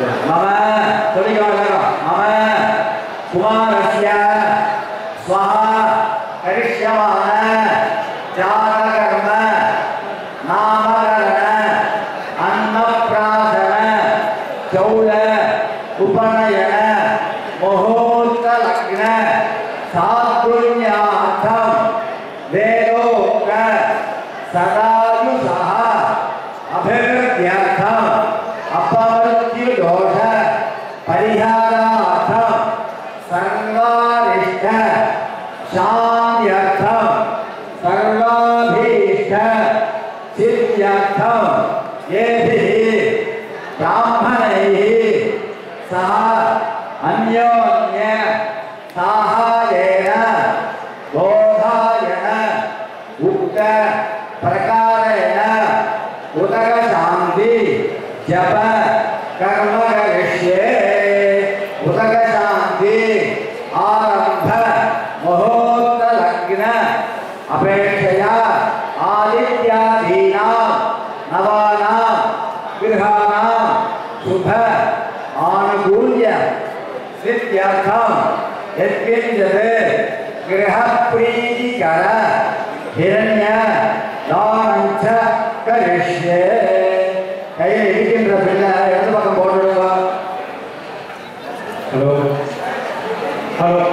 मम तुलिकालः मम कुमारस्य स्वः करिष्यमाण जातकर्म नामकरण अन्नप्राशन चौल उपनयन मुहूर्तलग्न सात्पुण्यार्थं वेदोक्त सदायुषः अभिवृद्ध्यर्थम् अपमृत्युदोष परिहारार्थं सर्वारिष्ट शान्त्यर्थं सर्वाभीष्ट सिद्ध्यर्थं येभिः ब्राह्मणैः सह अन्योन्य साहाय्येन बोधायन उक्त प्रकारेण उदकशान्ति जप कर्म करिष्ये उदकशान्ति आरम्भ मुहूर्तलग्न अपेक्षया आदित्यादीनां नवानां गृहाणां शुभ आनुकूल्य सिद्ध्यर्थं यत्किञ्चित् गृहप्रीतिकर हिरण्य தானம் ச கரிஷ்யே கையை இடிக்கின்ற பின்ன இடது பக்கம் போட்டுடுங்க ஹலோ ஹலோ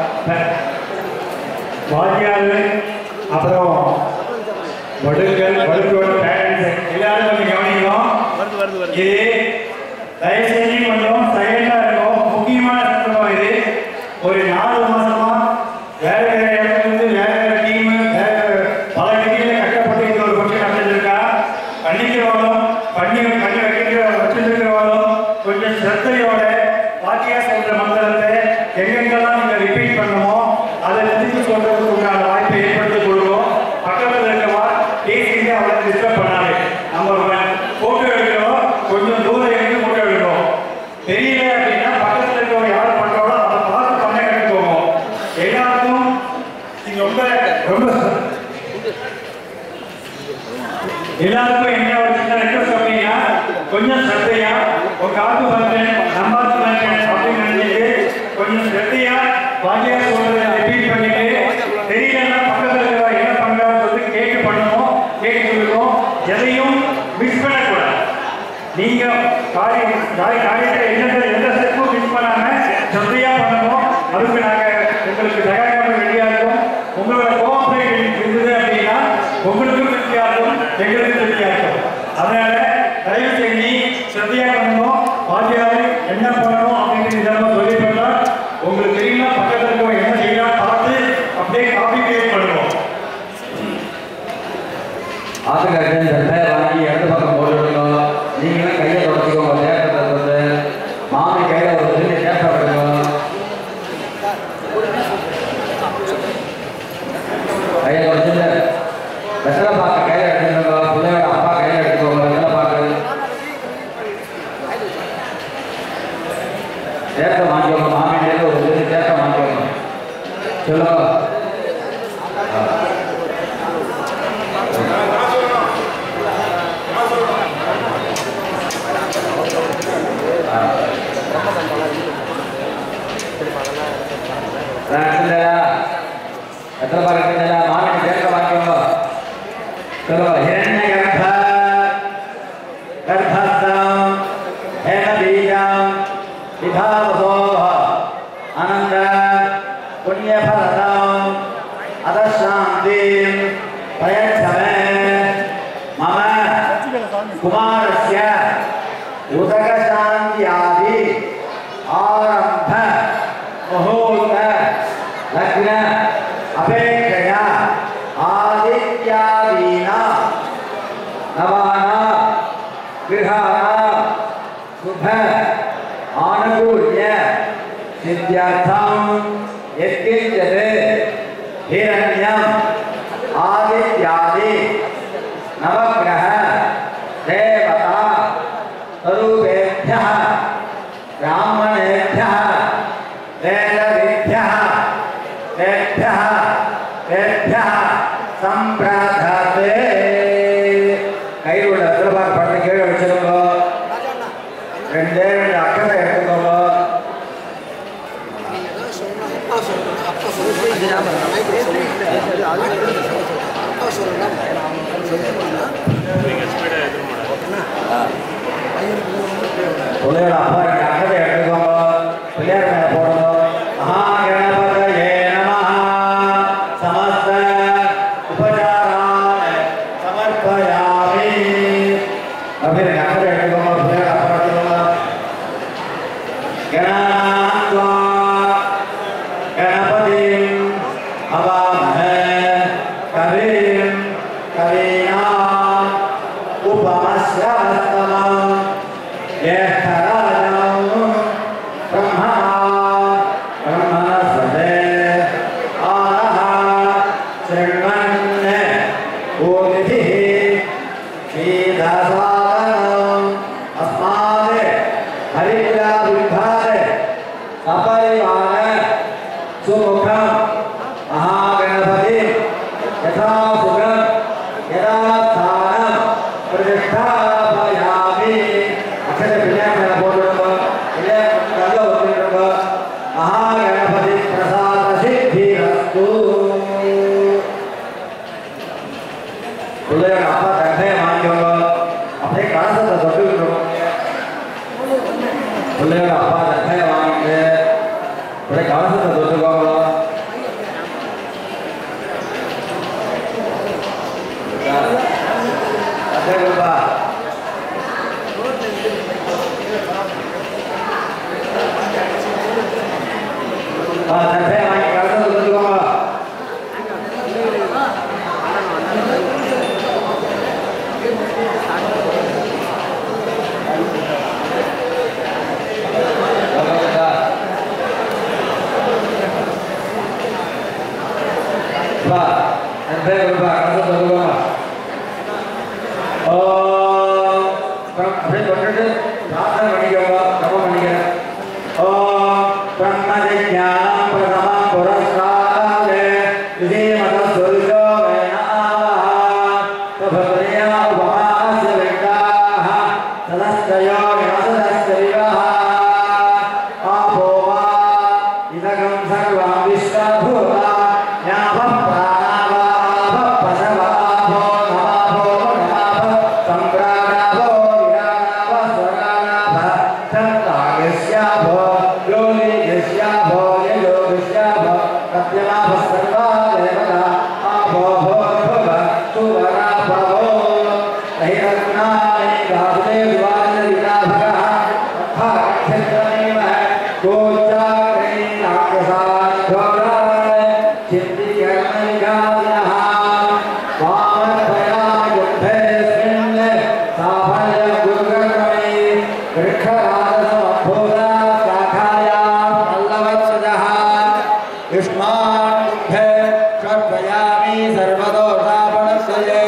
வாத்தியாரு அப்புறம் வடுக்கள் வடுக்கோட பேரண்ட்ஸ் எல்லாரும் கொஞ்சம் கவனிக்கணும் வருது வருது வருது இது தயவு செஞ்சு கொஞ்சம் சைலண்டா இருக்கும் முக்கியமான சம்பவம் இது ஒரு நாலு மாசமா வேற வேற இடத்துல இருந்து வேற வேற டீம் வேற பல டிகிரியில கஷ்டப்பட்டு இந்த ஒரு ஃபங்க்ஷன் நடந்துருக்கா பண்ணிக்கிறவங்களும் பண்ணி பண்ணி வைக்கிற வச்சிருக்கிறவங்களும் கொஞ்சம் சிரத்தையோட வாக்கியா சொல்ற மந்திரத்தை எங்கெங்கெல்லாம் நீங்க ரிப்பீட் பண்ணுமோ அதை திருப்பி சொல்றதுக்கு உண்டான வாய்ப்பை ஏற்படுத்தி கொடுக்கும் பக்கத்தில் இருக்கவா பேசிட்டு அவளை டிஸ்டர்ப் பண்ணாது நம்ம போட்டோ எடுக்கிறோம் கொஞ்சம் தூரம் இருந்து போட்டோ எடுக்கிறோம் தெரியல அப்படின்னா பக்கத்தில் இருக்கவங்க யார் பண்றாங்களோ அதை பார்த்து பண்ண கற்றுக்கோங்க எல்லாருக்கும் நீங்க ரொம்ப ரொம்ப எல்லாருக்கும் என்ன ஒரு சின்ன ரெக்வஸ்ட் அப்படின்னா கொஞ்சம் ஸ்ரத்தையா உங்க காத்து பார்த்தேன் நம்பாத்து பார்த்தேன் அப்படின்னு நினைச்சிட்டு கொஞ்சம் ஸ்ரத்தையா வாத்தியா சொல்றதை ரிப்பீட் பண்ணிட்டு தெரியலன்னா பக்கத்துல இருக்கிற என்ன பண்றான்னு சொல்லிட்டு கேட்டு பண்ணணும் கேட்டு சொல்லுவோம் எதையும் மிஸ் பண்ணக்கூடாது நீங்க காரியம் காரி- காரியத்தை எந்த எந்த ஸ்டெப்பும் மிஸ் பண்ணாம ஸ்ரத்தையா பண்ணணும் அதுக்கு நாங்க உங்களுக்கு தயாரிக்க ரெடியா இருக்கோம் உங்களோட கோஆபரேட் இருந்தது அப்படின்னா உங்களுக்கும் திருப்தியா இருக்கும் எங்களுக்கும் திருப்தியா இருக்கும் அதனால தயவு செஞ்சு ஸ்ரத்தையா பண்ணணும் வாத்தியாரு என்ன பண்ணணும் அப்படின்னு இதெல்லாம் சொல்லி பண்ணா உங்களுக்கு தெரியுமா பக்கத்துல இருக்கவங்க என்ன செய்யலாம் பார்த்து அப்படியே காப்பி கிரியேட் பண்ணுவோம் ஆத்துக்காரர் இந்த பேர் வாங்கி இடது பக்கம் போட்டுடுங்க நீங்களும் கையை தொடச்சிக்கோங்க தேட்டத்தை வந்து மாமி கையில் ஒரு சின்ன தேட்டை விடுங்க கையை தொடச்சிட்டு வெத்தலை பாக்கு கையில் எடுத்துக்கோங்க பிள்ளையோட அப்பா கையில் எடுத்துக்கோங்க வெத்தலை பாக்கு தேட்டை வாங்கிக்கோங்க மாமியிலேருந்து ஒரு சின்ன தேட்டை வாங்கிக்கோங்க சொல்லுங்க எடுத்துலையா எத்தனை பாரு எடுத்துலையா மாமியை தேட்டை வாங்கிக்கோங்க சொல்லுங்க ஹிரண்ய கர்ப்ப गर्भस्थं हेन बीजं विभावसोः अनन्द पुण्यफलदम् अधशान्तिं प्रयच्छ मे मम कुमारस्य उदकशान्त्यादि आरम्भ मुहूर्त लग्न अपेक्षया आदित्यादीना नवाना गृहाणा शुभ आनुकूल्य सिद्ध्यर्थं यत्किञ्चित् हिरण्यम् आदित्यादि नवग्रह देवता स्वरूपेभ्यः ब्राह्मणेभ्यः वेदविभ्यः तेभ्यः तेभ्यः सम्प्रार्थते கையில் உள்ள திருபார் படத்தை கீழே வச்சிருக்கோ ரெண்டே ரெண்டு அக்கறை எடுத்துக்கோங்க பிள்ளையோட அப்பா ரெண்டு அக்கறை எடுத்துக்கோங்க பிள்ளையார் மேல போடணும் மகா கணபதயே நமஹ சமஸ்த உபசாரான் சமர்ப்பயாமி அப்படி ரெண்டு அக்கறை எடுத்துக்கோங்க பிள்ளையோட அப்பா எடுத்துக்கோங்க கணாத்வா கணபதிம் அவாமஹே கவிம் கவீனாம் உபமஸ்யவஸ்தமம் ज्येष्ठराजं ब्रह्मा ब्रह्मणस्पते आनः शृण्वन् भूमिभिः श्रीदासादनम् अस्मात् हरिद्राविभारे सपरिवार सुमुखं महागणपति यथा सुखं यदा स्थानं प्रतिष्ठापयामि अक्षर विनय बोलुंगा विनय कल होगा महागणपति प्रसाद सिद्धिरस्तु பிள்ளையோட அப்பா தந்தையை வாங்கிக்கோங்க அப்படியே கலசத்தை தொட்டுக்கிட்டோம் பிள்ளையோட அப்பா தந்தையை வாங்கிட்டு அப்படியே கலசத்தை தொட்டுக்கோங்க தந்தை கொடுப்பா ஆ தந்தையை வாங்கி கலசத்தை தொட்டுக்கோங்க வா தந்தை கொடுப்பா கலசத்தை தொட்டுக்கோங்க ஓம் அப்படியே தொட்டுட்டு பிரார்த்தனை பண்ணிக்கோங்க ஜபம் பண்ணிக்கிறேன் ஓம் பிரம்மஜானம் பிரதம புரஸ்காரே விஜயமத சுருஜோ வேணாபரியா உபமாசிய வெங்காः சதஸ்தயோ வினசதஸ்தரிவः ஆபோ வா இதகம் சர்வம் விஸ்வபூதா ஞாபம் பிராணாவாப பசவாபோ நமாபோ நமாப சம்பிராணாபோ விராணாப ஸ்வராணாப தந்தாகஸ்யாபோ யோனிகஸ்யாபோ யயோகஸ்யாபோ சத்யநாப சர்வா தேவதா ஆபோ போ பவ சுவராபோ தைரத்னானி காதுலே விவாத விநாபகः அக்ஷத்ரமேவ கோச்சாக்ரை ராட்சசாத்வராய சித்திகர்மவிகாரிணः வாமத்வயாயுத்தேஸ்மின் சாஃபல்ய குருகர்மணி விருक्षराजसमभूता शाखायां पल्लवत्सजः युष्मान् कुम्भे षड्वयामि सर्वदोषापणक्षये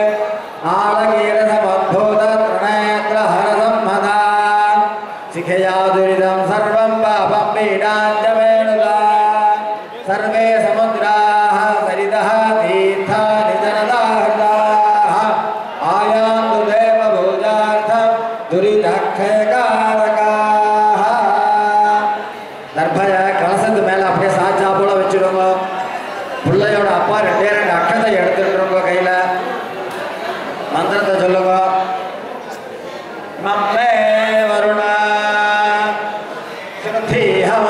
नालकीरसमद्भूततृणेत्रहरसंहदा शिखया दुरितं सर्वं पापं पीडाञ्च वेणुला सर्वे समुद्राः सरितः तीर्थानि जनदाहृताः आयान्तु देवभोजार्थं दुरितक्षयकारकाः தர்பய கலசத்து மேல அப்படியே சாச்சா போல வச்சிடுங்க பிள்ளையோட அப்பா ரெண்டே ரெண்டு அக்கத்தை எடுத்துட்டுருங்க கையில மந்திரத்தை சொல்லுங்க மம்மே வருண ஸ்ருதிஹமோ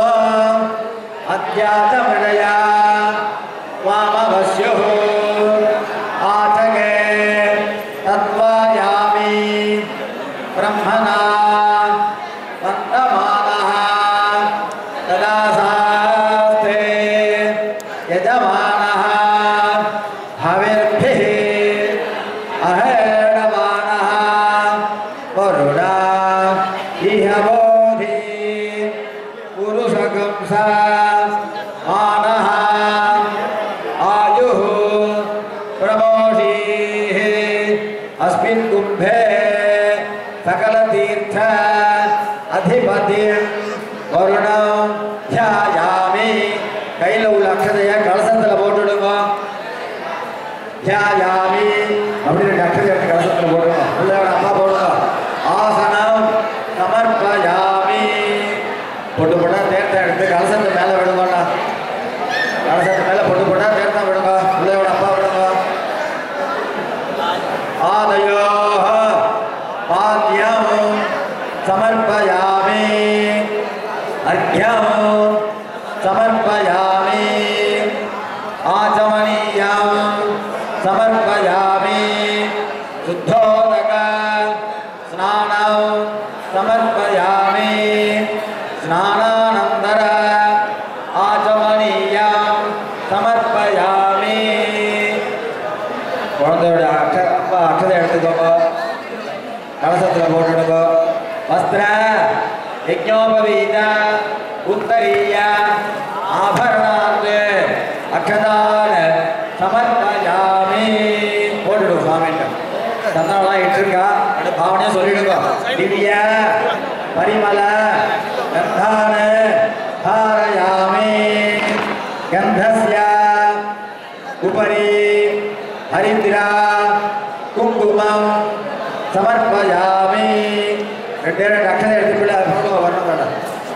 அத்தியாதமனயா வாமவஸ்யோ ஆச்சகே தத்வாயாமி பிரம்மணா வந்தமானः तदा शास्त्रे यजमानः हविर्भिः अहेडमानः वरुणा इह बोधि पुरुषगंसा मानः आयुः प्रमोषीः अस्मिन् कुम्भे सकलतीर्थ அதிபதியம் வருணம் தியாயாமி கையில் உள்ள அக்ஷதைய கலசத்தில் போட்டுடுங்க தியாயாமி அப்படின்னு ரெண்டு அக்ஷதை எடுத்து கலசத்தில் போட்டுடுங்க பிள்ளையோட அம்மா போடுங்க ஆசனம் समर्पयामि अर्घ्यं समर्पयामि आचमनीयं समर्पयामि शुद्धोदक स्नानं समर्पयामि स्नानानन्तर आचमनीयं समर्पयामि குழந்தையோட அக்ஷ அப்பா அக்ஷதை எடுத்துக்கோங்க கலசத்தில் போட்டுடுங்க வஸ்திர யஜ்ஞோபவீத உத்தரீய ஆபரணாந்து அக்ஷதான சமர்ப்பயாமி போட்டுடுங்க சுவாமிகிட்ட சந்தனம்லாம் இட்டிருக்கா அப்படி பாவனையா சொல்லிடுங்க திவ்ய பரிமள கந்தான தாரயாமி கந்தஸ்ய उपरि हरिद्रा कुङ्कुमं समर्पयामि ரெண்டே ரெண்டு அக்ஷதை எடுத்துக்கொள்ள போடுங்க வரணும் வேண்டாம்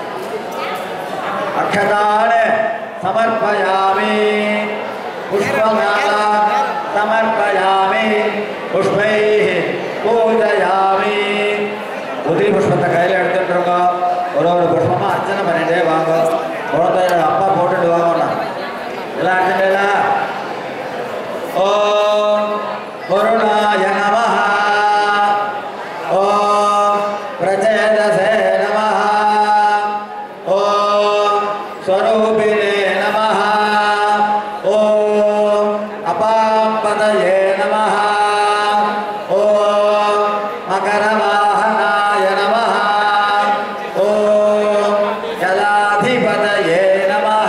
அக்ஷதான சமர்ப்பயாமி புஷ்பமாலா சமர்ப்பயாமி புஷ்பை பூஜயாமி உதிரி புஷ்பத்தை கையில் எடுத்துட்டுருங்க ஒரு ஒரு புஷ்பமாக அர்ச்சனை பண்ணிட்டே வாங்க குழந்தையோட அப்பா போட்டுட்டு வாங்கண்ணா எல்லாம் அர்ச்சனைல ஓம் வருணாய நமः ஓம் பிரச்சேதசே நமः ஓம் ஸ்வரூபிணே நமः ஓம் அபாம்பதயே நமः ஓம் மகரவாஹனாய நமः ஓம் ஜலாதிபதயே நமः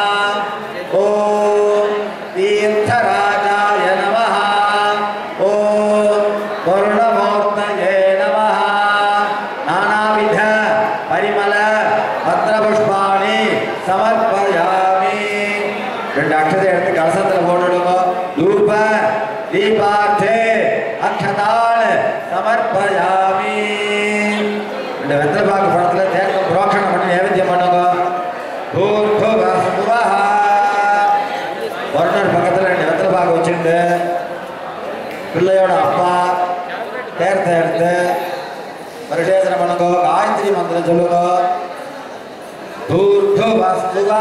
ஓம் தீர்த்தராஜாய நமः ஓம் வருணமூர்த்தயே நமः நானாவித பரிமள பத்ரபுஷ்பாணி சமர்ப்பயாமி ரெண்டு அக்ஷதை எடுத்து கலசத்தில் போட்டுடுங்க தூப தீபார்த்தே அக்ஷதாள் சமர்ப்பயாமி ரெண்டு வெத்தலைப்பாக்கு படத்தில் தேர்தல் புரோஷணம் பண்ணி நைவேத்தியம் பண்ணுங்க பூர்வசுவஹ வருணர் பக்கத்தில் ரெண்டு வெத்தலை பாக்கு வச்சுட்டு பிள்ளையோட அப்பா தேர்த்தை எடுத்து பரிசேசனை பண்ணுங்க காயத்ரி மந்திரம் சொல்லுங்க பூர்வசுவஹ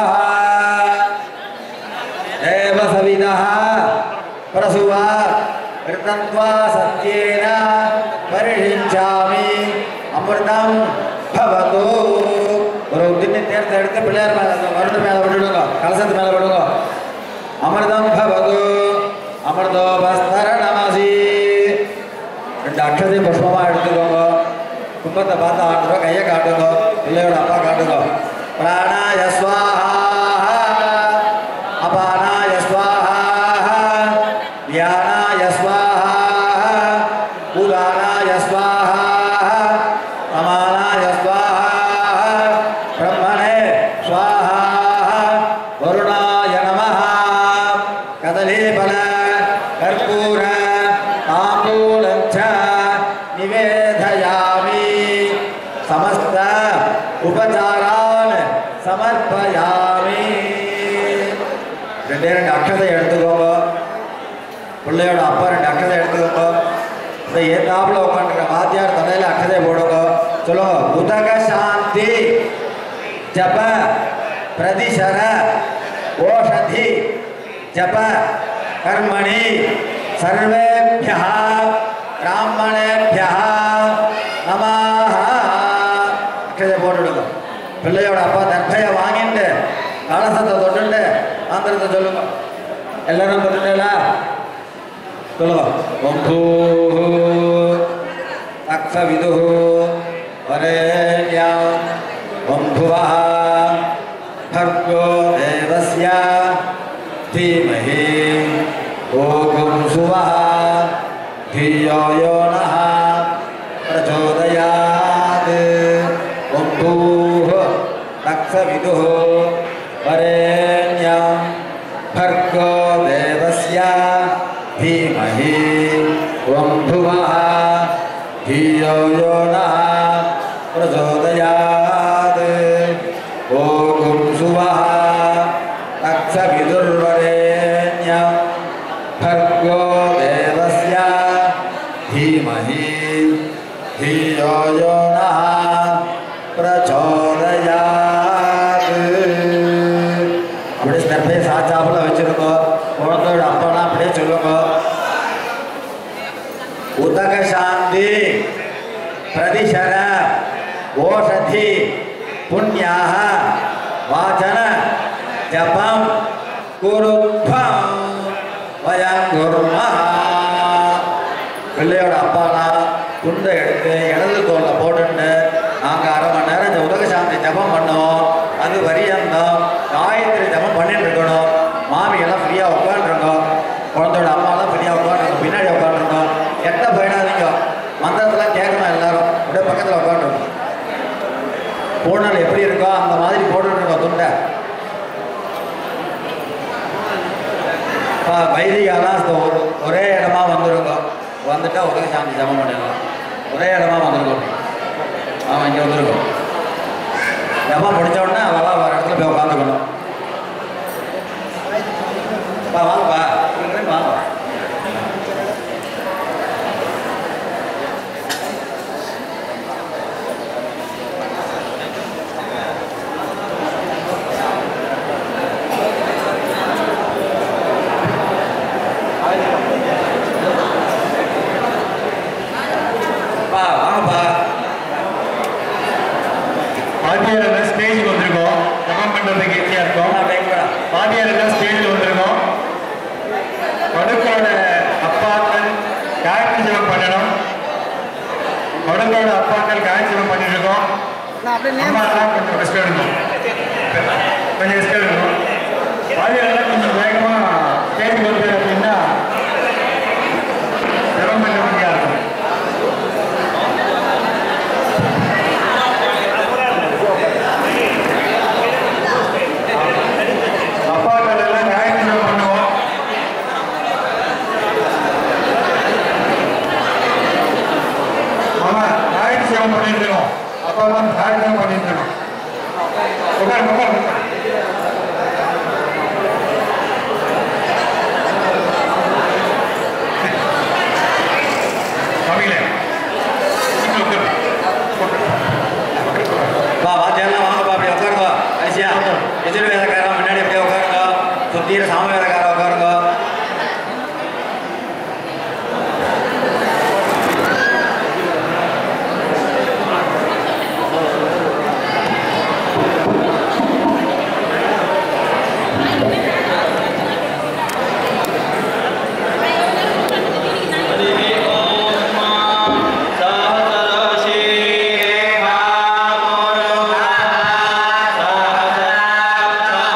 தேவ சவிதா பிரசுவா கிருத்தத்வா சத்யேன பரிஷிஞ்சாமி அமிர்தம் பவது ஒரு திண்ணி தேர்த்தை எடுத்து பிள்ளையார் மேல வருட மேல விட்டுடுங்க கலசத்து மேல விடுங்க அமிர்தம் பவது அமிர்தோபஸ்தர நமசி ரெண்டு அக்ஷதை புஷ்பமா எடுத்துக்கோங்க கும்பத்தை பார்த்து ஆடுறோம் கையை காட்டுங்க பிள்ளையோட அப்பா காட்டுங்க பிராணாய ஸ்வாஹா அபானாய ஸ்வாஹா வியானாய ஸ்வாஹா உதானாய ஸ்வாஹா சமானாய ஸ்வாஹா பிரம்மணே ஸ்வாஹா வருணாய நமः கதலீபல கற்பூர தாம்பூலஞ்ச நிவேதயாமி சமஸ்த உபச்சாரான் சமர்ப்பயாமி ரெண்டே ரெண்டு அக்ஷதை எடுத்துக்கோங்க பிள்ளையோட அப்பா ரெண்டு அக்ஷதை எடுத்துக்கோங்க இந்த ஏத்தாப்புல உட்காந்துருக்க வாத்தியார் தலையில அக்ஷதை போடுங்க சொல்லுங்க உதக சாந்தி ஜப பிரதிசர ஓஷதி ஜப கர்மணி சர்வேபியா பிராமணேபியா நமாக அக்ஷதை போட்டுடுங்க பிள்ளையோட அப்பா தர்பையை வாங்கிட்டு கலசத்தை தொட்டுட்டு மந்திரத்தை சொல்லுங்க எல்லாரும் தொட்டுட்டா சொல்லுங்க ஓம் பூ தக்ஷவிது வரேண்யம் ஓம் புவः भर्गो देवस्य धीमहि ओगुं सुवः धियो यो नः प्रचोदयात् ॐ भूः तत्सविदुः वरेण्यं भर्गो देवस्य धीमहि ॐ भुवः धियो यो नः प्रचोदयात् ॐ सुवः तत्सविदुर्वरेण्यं भर्गो देवस्य धीमहि धियो यो नः ஓஷதி புண்ணியாக வாசன ஜபம் குருத்வம் வயம் குருமா பிள்ளையோட அப்பாலாம் துண்டை எடுத்து இடது தோல்ல போட்டுட்டு நாங்கள் அரை மணி நேரம் இந்த உலக சாந்தி ஜபம் பண்ணுவோம் அது வரியந்தம் காயத்ரி ஜபம் பண்ணிட்டு இருக்கணும் மாமி எல்லாம் ஃப்ரீயாக உட்காந்துருக்கோம் குழந்தையோட அம்மாலாம் ஃப்ரீயாக உட்காந்துருக்கோம் பின்னாடி உட்காந்துருக்கோம் எட்ட போயிடாதீங்க மந்திரத்தெல்லாம் கேட்கணும் எல்லாரும் அப்படியே பக்கத்தில் உட்காந்துருக்கோம் பூனல் எப்படி இருக்கோ அந்த மாதிரி போட்டுட்டு இருக்கோம் துண்டை இப்போ வைதிகாலாம் இந்த ஒரு ஒரே இடமா வந்துருங்க வந்துட்டா உலக சாந்தி ஜபம் பண்ணிடலாம் ஒரே இடமா வந்துருக்கோம் ஆமாம் இங்கே வந்துருக்கோம் ஜபம் முடிச்ச உடனே அவெல்லாம் ஒரு இடத்துல போய் உட்காந்துக்கணும் பா வாங்கப்பா இங்க வாங்க பா வாங்கப்பா வாத்தியார் எல்லாம் ஸ்டேஜுக்கு வந்திருக்கோம் ஜபம் பண்றதுக்கு ஈஸியா இருக்கும் அப்படியே கூட வாத்தியார் எல்லாம் ஸ்டேஜில் வந்திருக்கோம் வடுக்கோட அப்பாக்கள் காயத்ரி ஜபம் பண்ணணும் வடுக்கோட அப்பாக்கள் காயத்ரி ஜபம் பண்ணிட்டு இருக்கோம் அம்மா எல்லாம் கொஞ்சம் ரெஸ்ட் எடுக்கணும் கொஞ்சம் ரெஸ்ட் எடுக்கணும் வாத்தியார் எல்லாம் கொஞ்சம் வேகமா ஸ்டேஜ் வந்து அப்படின்னா ஜபம் பண்ண முடியாது இருக்கும் அப்பாக்கள் எல்லாம் காயத்ரி ஜபம் பண்ணுவோம் ஆமா காயத்ரி ஜபம் பண்ணிட்டு இருக்கோம் அப்பா எல்லாம் காயத்ரி ஜபம் பண்ணிட்டு இருக்கோம் உட்காருங்க உட்காருங்க தமிழே உட்காரு பா வாத்தியாரெல்லாம் வாங்கப்பா அப்படி உட்காருங்க ஐசியா எதிர் வேலைக்காரன் முன்னாடி அப்படியே உட்காருங்க சுத்தீர சாமி வேலைக்காரன் உட்காருங்க சஹஸ்ரசீரே மாமுருகா சஹஸ்ரநாம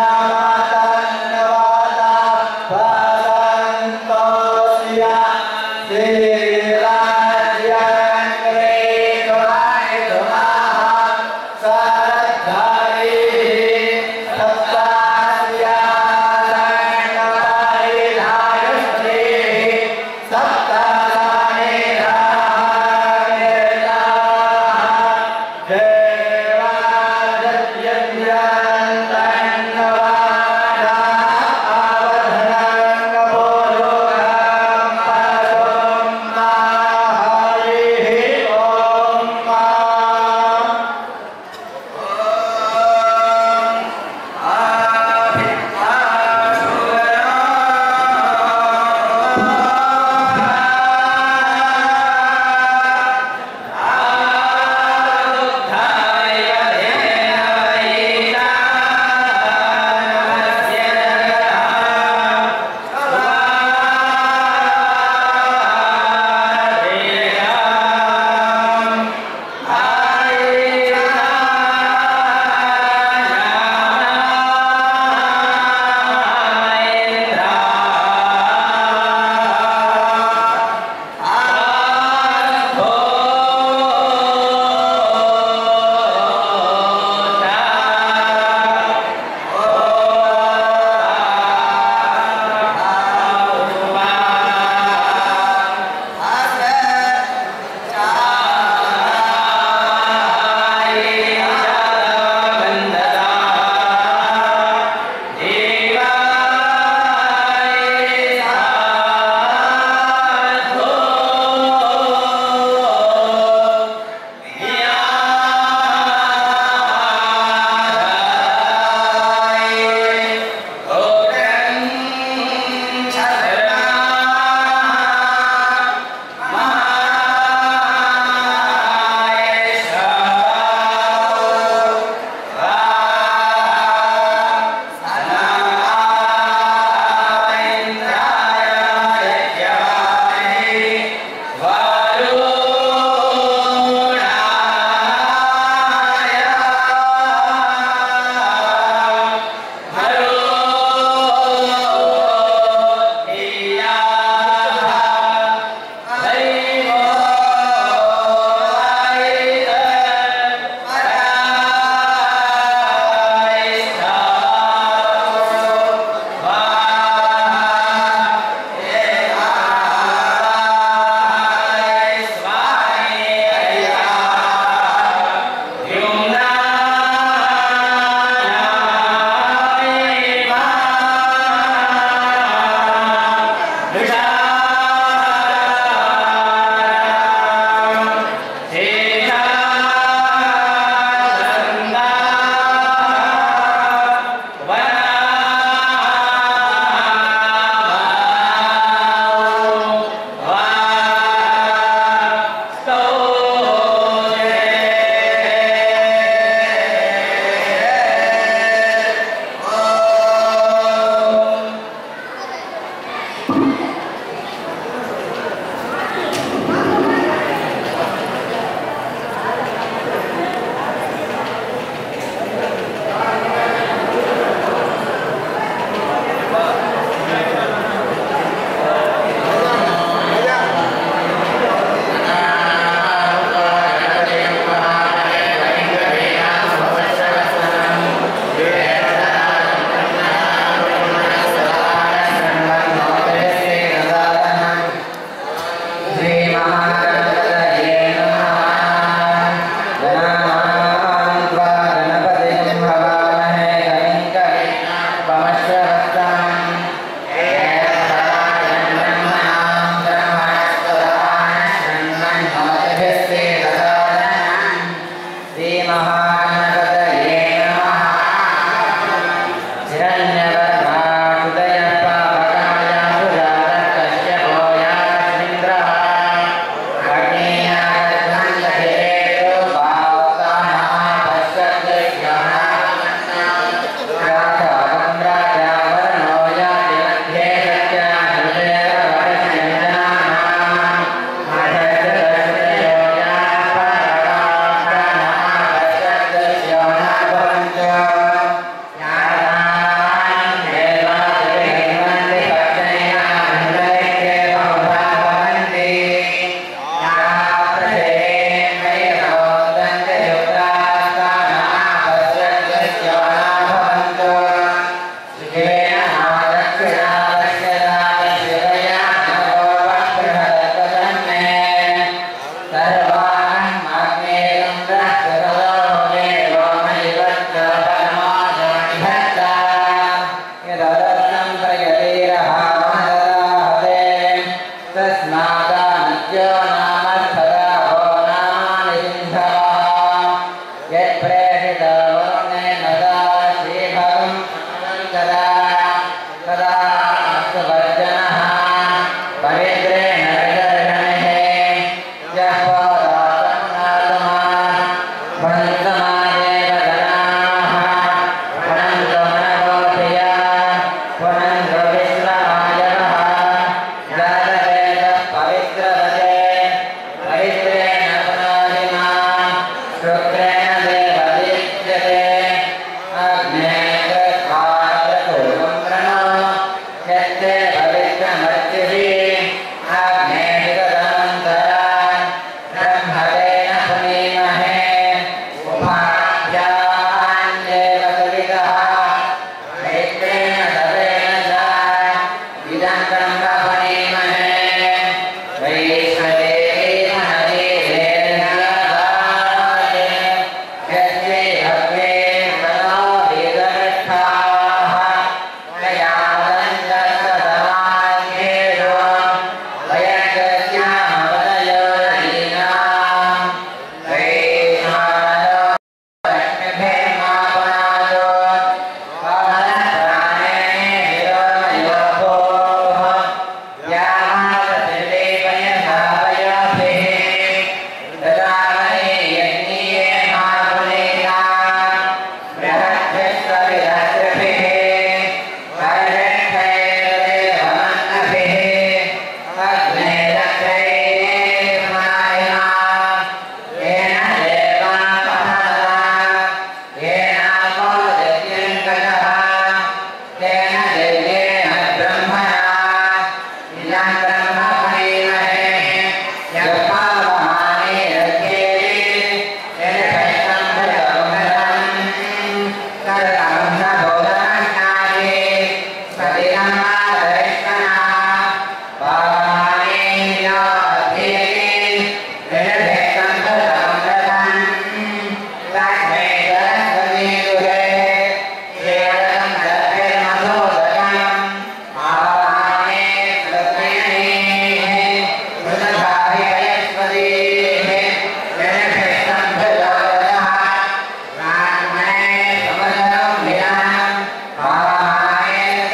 राजा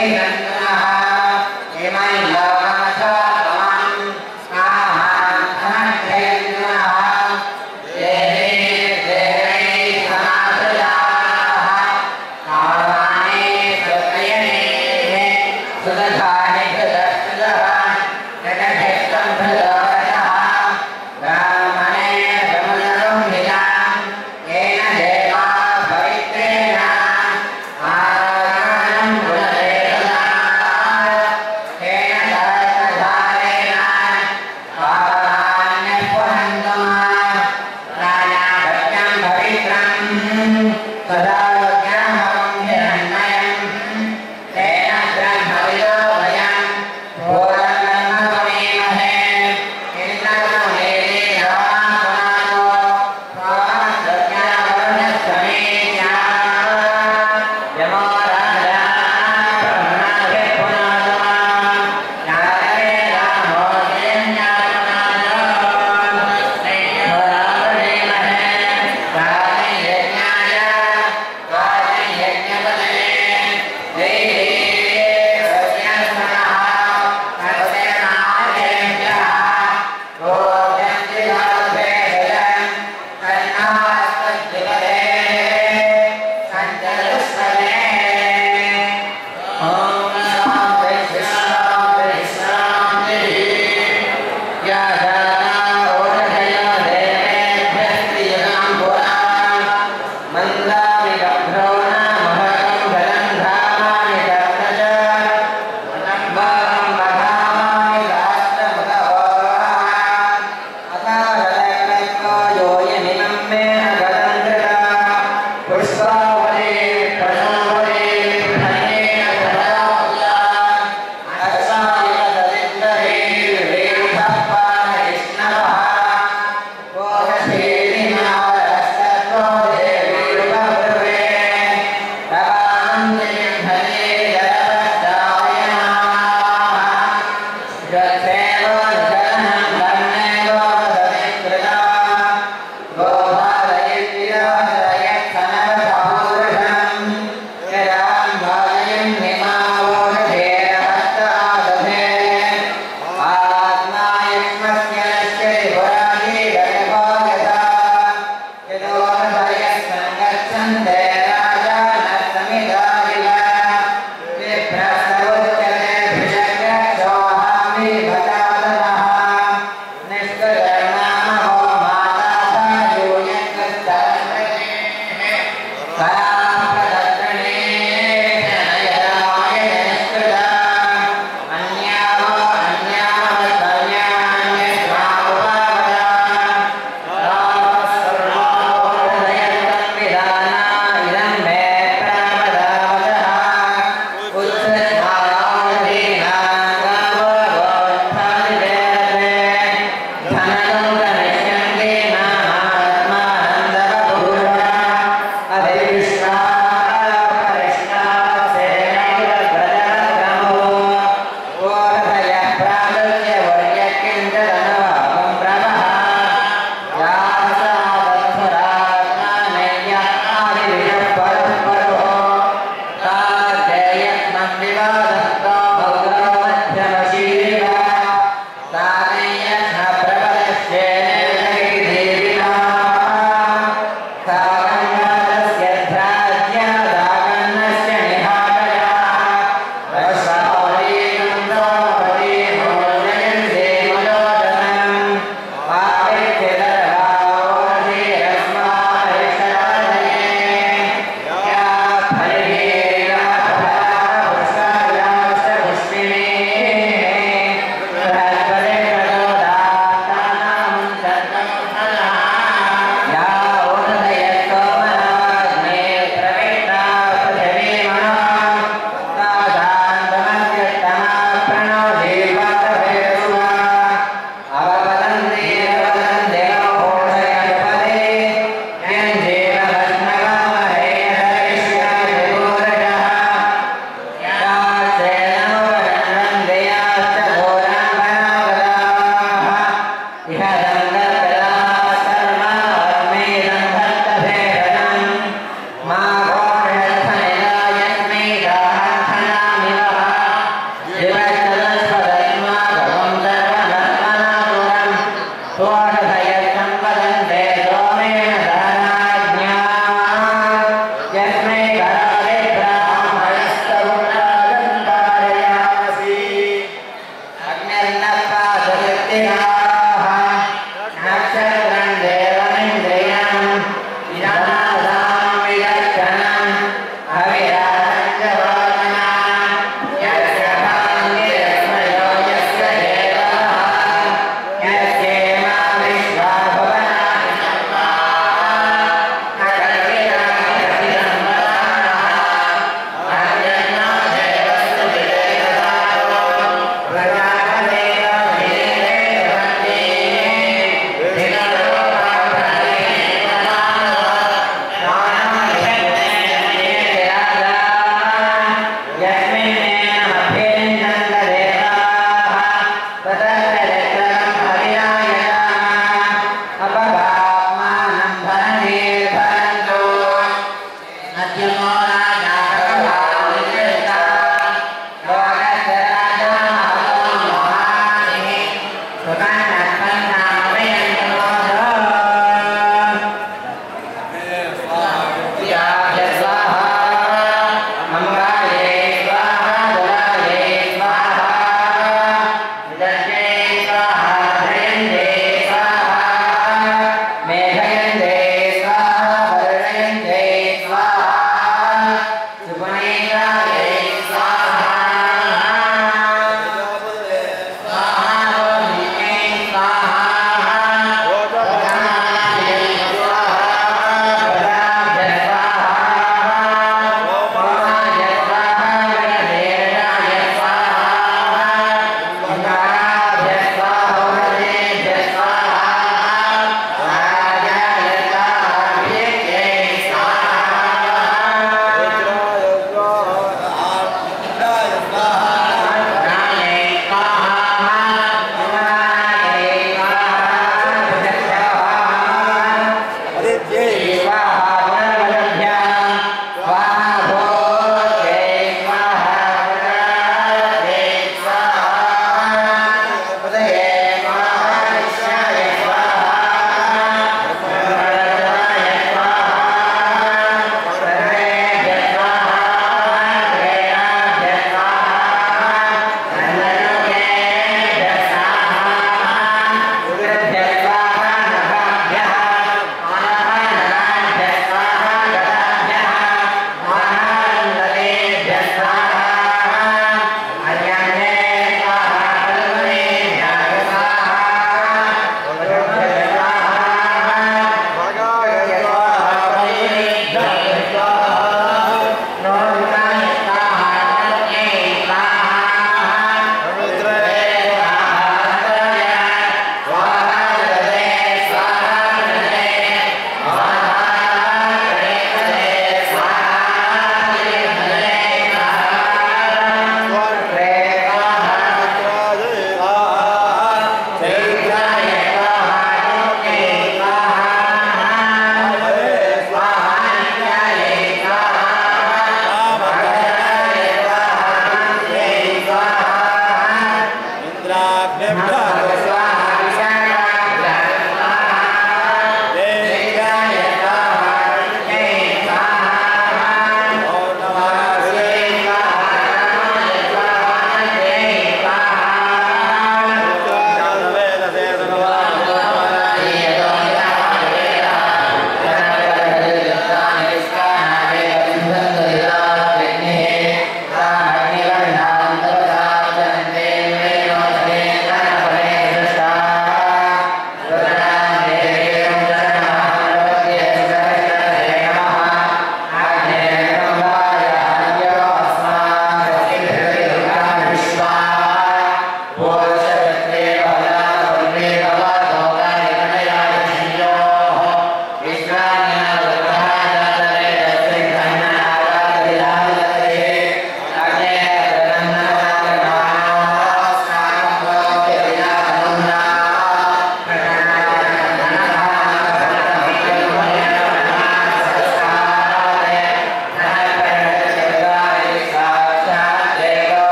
सदा ज्ञानं हिरण्मयं तेन ब्रह्मविदो भय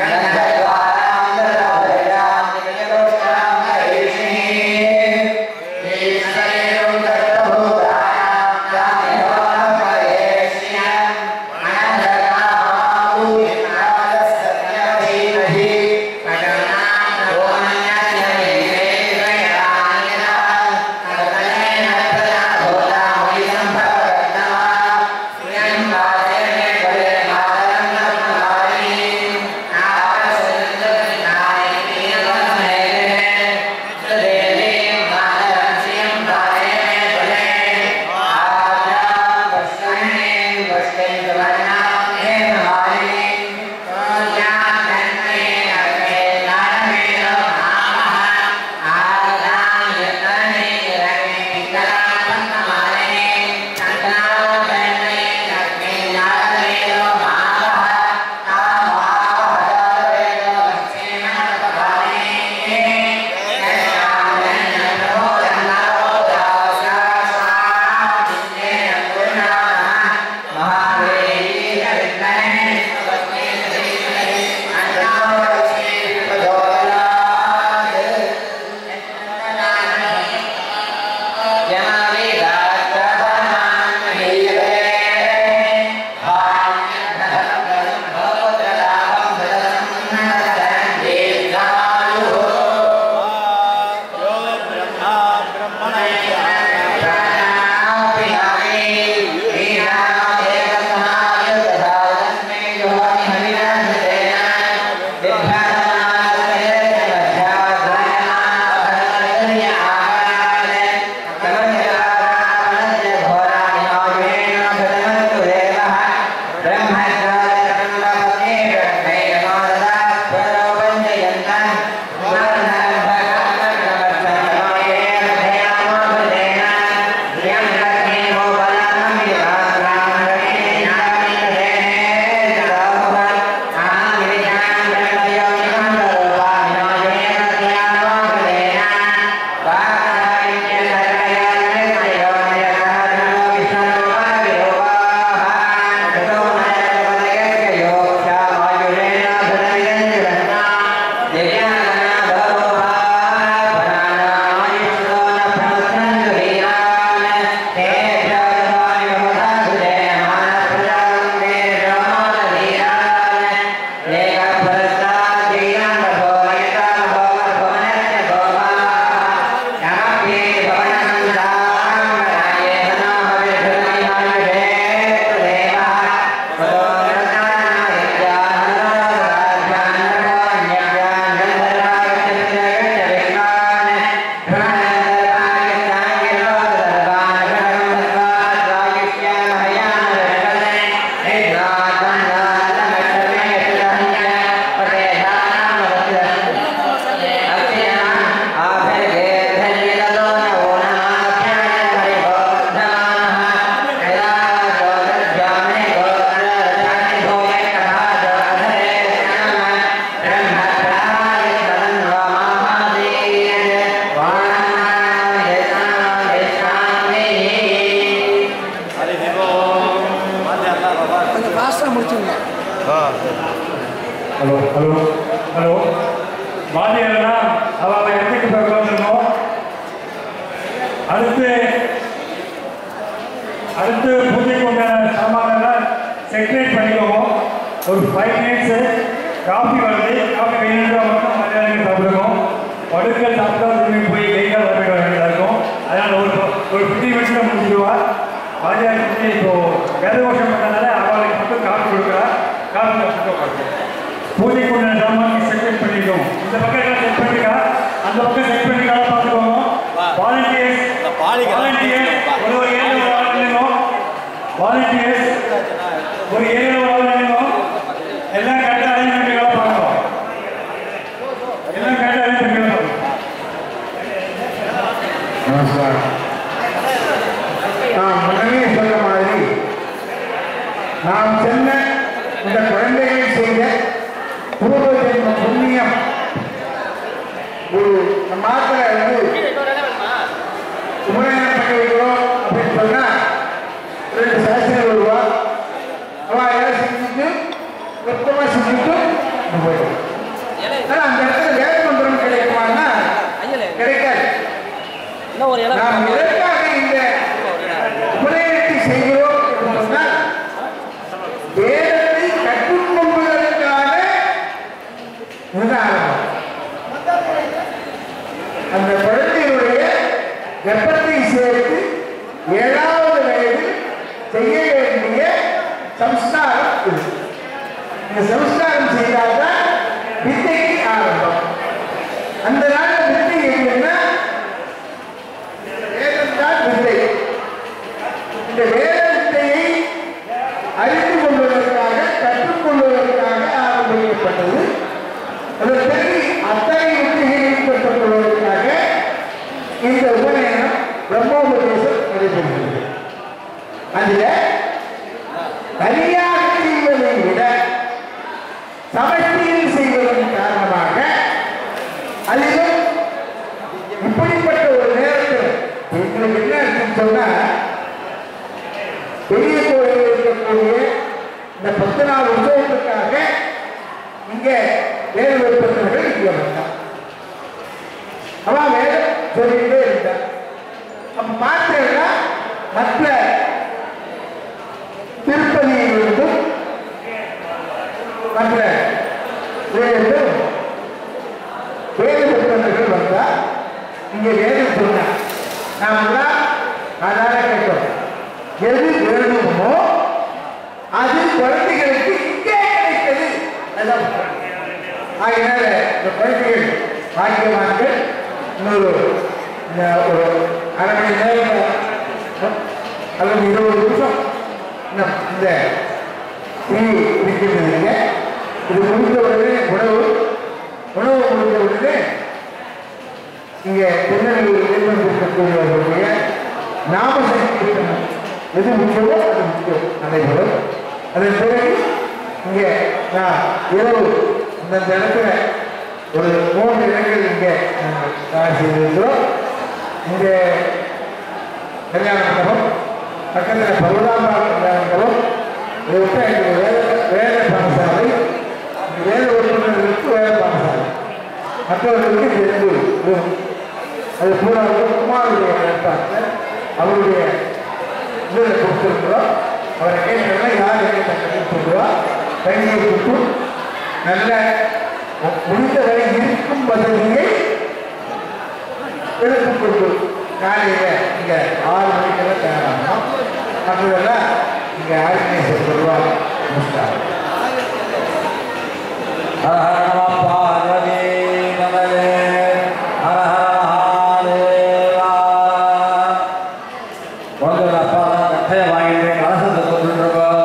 ஹலோ ஹலோ ஹலோ வாத்தியாரெல்லாம் அவள் இடத்துக்கு போய் உட்காந்துருக்கோம் அடுத்து அடுத்து பூஜைக்கு உண்டான சாமானெல்லாம் செக்ரேட் பண்ணிக்குவோம் ஒரு ஃபைவ் மினிட்ஸு காஃபி வருது காஃபி வேணுன்ற மட்டும் மத்தியானம் சாப்பிடுவோம் படுக்கல் சாப்பிட்டா திரும்பி போய் கைகால் வர வேண்டியதாக இருக்கும் அதனால் ஒரு ஒரு ஃபிஃப்டி மினிட்ஸில் முடிச்சிடுவா வாத்தியார் வந்து இப்போ வேத வருஷம் பண்ணனால அவளுக்கு மட்டும் காஃபி கொடுக்குறா காஃபி சாப்பிட்டு உட்காந்து பூஜைக்கு உண்டான சாமான் செக்ரேட் பண்ணிக்கோம் இந்த பக்கம் எல்லாம் செக் பண்ணிக்கா அந்த பக்கம் செக் பண்ணிக்கா பார்த்துக்கோங்க வாலண்டியர்ஸ் வாலண்டியர்ஸ் ஒரு ஒரு ஏழு வாலண்டியரும் வாலண்டியர்ஸ் ஒரு ஏழு வாலண்டியரும் எல்லாம் கரெக்டாக அரேஞ்ச் பண்ணிக்கா பார்க்கணும் எல்லாம் கரெக்டாக அரேஞ்ச் பண்ணிக்கா பார்க்கணும் நமஸ்காரம் நான் முன்னமே சொன்ன மாதிரி நாம் சென்ன இந்த குழந்தைகள் செய்த பூர்வ ஜென்ம புண்ணியம் ஒரு நம்ம நாட்டில் வந்து உபநயனம் பண்ணி வைக்கிறோம் அப்படின்னு சொன்னா ரெண்டு சாஸ்திரம் வருவா அவ எல்லாம் செஞ்சுட்டு மொத்தமாக செஞ்சுட்டு போயிடும் ஆனா அந்த இடத்துல வேத மந்திரம் கிடைக்குமான்னா கிடைக்காது இன்னும் ஒரு இடம் நாம் எதற்காக இந்த உபநயனத்தை செய்கிறோம் என்று சொன்னால் வேதத்தை கற்றுக்கொள்வதற்காக இதுதான் ஆரம்பம். அந்த குழந்தையுடைய கர்ப்பத்தை சேர்த்து ஏழாவது வயதில் செய்ய வேண்டிய சம்ஸ்காரம் இது இந்த சம்ஸ்காரம் செய்தால்தான் வித்தைக்கு ஆரம்பம் அந்த நாள் வித்தை என்னன்னா வேதம்தான் வித்தை இந்த வேத வித்தையை அறிந்து கொள்வதற்காக கற்றுக்கொள்வதற்காக ஆரம்பிக்கப்பட்டது அதன் பிறகு அத்தனை வித்தைகளையும் கற்றுக்கொள்வதற்காக இந்த உபநயனம் பிரம்மோபதேசம் நடைபெறுகிறது அதில் தனியாக செய்வதை விட சமஷ்டியில் செய்வதன் காரணமாக அதிலும் இப்படிப்பட்ட ஒரு நேரத்தில் எங்களுக்கு என்ன இருக்குன்னு சொன்னா பெரிய கோயில் இருக்கக்கூடிய இந்த பத்து நாள் உற்சவத்துக்காக இங்க வேறு வைப்பவர்கள் இங்க வந்தான் அவன் வேற சொல்லிட்டே இருந்தான் அப்ப பார்த்தேன்னா மற்ற திருப்பதியிலிருந்தும் மற்ற வேறும் வேத புத்தகங்கள் வந்தா இங்க வேதம் சொன்னா நாமெல்லாம் அதால கேட்டோம் எது வேணுமோ அது குழந்தைகளுக்கு இங்கே கிடைத்தது அதான் ஆகையினால இந்த குழந்தைகள் பாக்கியவான்கள் இன்னொரு இந்த ஒரு அரை மணி நேரம் அல்லது இருபது நிமிஷம் இந்த இந்த டிவி இருக்கின்றதுங்க இது முடிந்த உடனே உணவு உணவு முடிந்த உடனே இங்கே திருநெல்வேலியில் இருக்கக்கூடியவர்களுடைய நாமசக்தி கீர்த்தனம் எது முக்கியமோ அது முக்கியம் நடைபெறும் அதன் பிறகு இங்கே நான் இரவு இந்த இடத்துல ஒரு மூன்று இடங்கள் இங்கே நாங்கள் தயார் செய்திருக்கிறோம் இங்கே கல்யாண மண்டபம் பக்கத்தில் பருவதாம்பாள் கல்யாண மண்டபம் இதை விட்டு எங்களுக்கு வேத வேத பாடசாலை இங்க வேத உறுப்பினர்களுக்கு வேத பாடசாலை மற்றவர்களுக்கு தெரிந்து வரும். அது பூரா குமாருடைய ஏற்பாட்டில் அவருடைய இதில் கொடுத்துருக்குறோம் அவரை கேட்கறதுனா யார் கேட்க சொல்லுவா கையை கொடுத்து நல்ல மு- முடிந்தவரை இருக்கும் வசதியை எடுத்துக்கொண்டு காலையில் இங்கே ஆறு மணிக்கெல்லாம் தயாராகணும் மற்றதெல்லாம் இங்கே ஆர்கனைசர் சொல்லுவாங்க நமஸ்காரம் ஹர ஹர நம பார்வதி நமதே ஹர ஹர மகாதேவா குழந்தைகள் அப்பா தான் கட்டையை வாங்கிட்டு கலசத்தை கொண்டு இருக்கோம்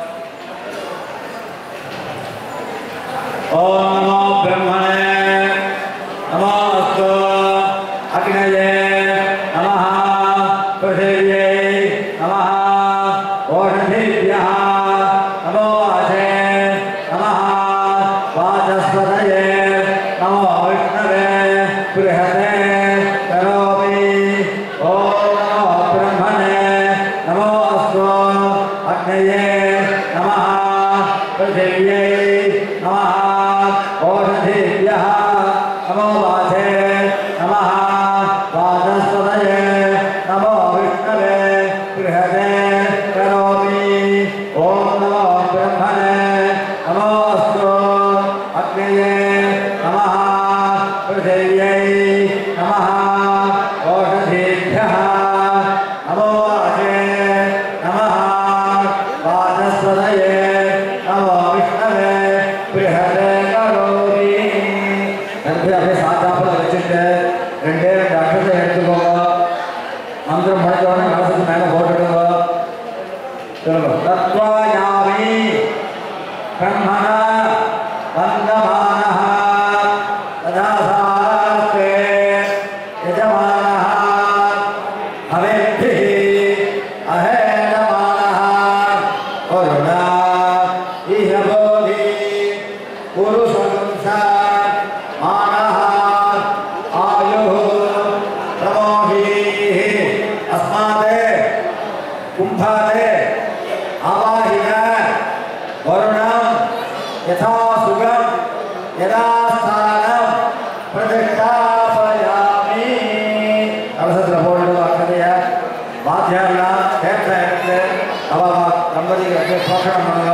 ஓம் நமோ பிரம்மணே நமஸ்து அக்னயே நமः பிருथिव्यै நமः ஓஷதிभ्यः நமோ அசே நமः வாசஸ்பதயே நமோ விஷ்ணவே பிருஹதே கரோமி ஓம் நமோ பிரம்மணே நமோஸ்து அக்னயே நமः பிருथिव्यै நமः ஓஷதிभ्यः நமோ வாசே நமः வாசஸ்பதயே நமோ விஷ்ணவே பிருஹதே கரோமி ஓம் நமோ பிரம்மணே நமோஸ்து அக்னயே நமः பிருथिव्यै நமः ஓஷதீभ्यः நமோ வாசே நமः வாசஸ்பதயே நமோ விஷ்ணவே பிருஹதே கரோமி நன்றி அப்படியே சாத்தாப்புல வச்சுட்டு ரெண்டே ரெண்டு அட்டத்தை எடுத்துக்கோங்க மந்திரம் முடிஞ்ச உடனே கலசத்துக்கு மேலே போட்டுடுங்க சொல்லுங்க தத்வாயாமி பிரம்மண வந்தமானः ததா சாஸ்தே யஜமானः அவேத்திः அஹேனமானः வருணா இஹ போதி புருஷவம்ச மானः ஆயுः பிரமோகீः அஸ்மாதே கும்பாதே ஆவாஹின வருணம் யதா சுகம் யதாஸ்தானம் பிரதிஷ்டாபயாமி கலசத்தில் போட்டு அக்கதைய வாத்தியாரெல்லாம் கேட்ட எடுத்து அவ தம்பதிகளுக்கு போஷணம் பண்ணுங்க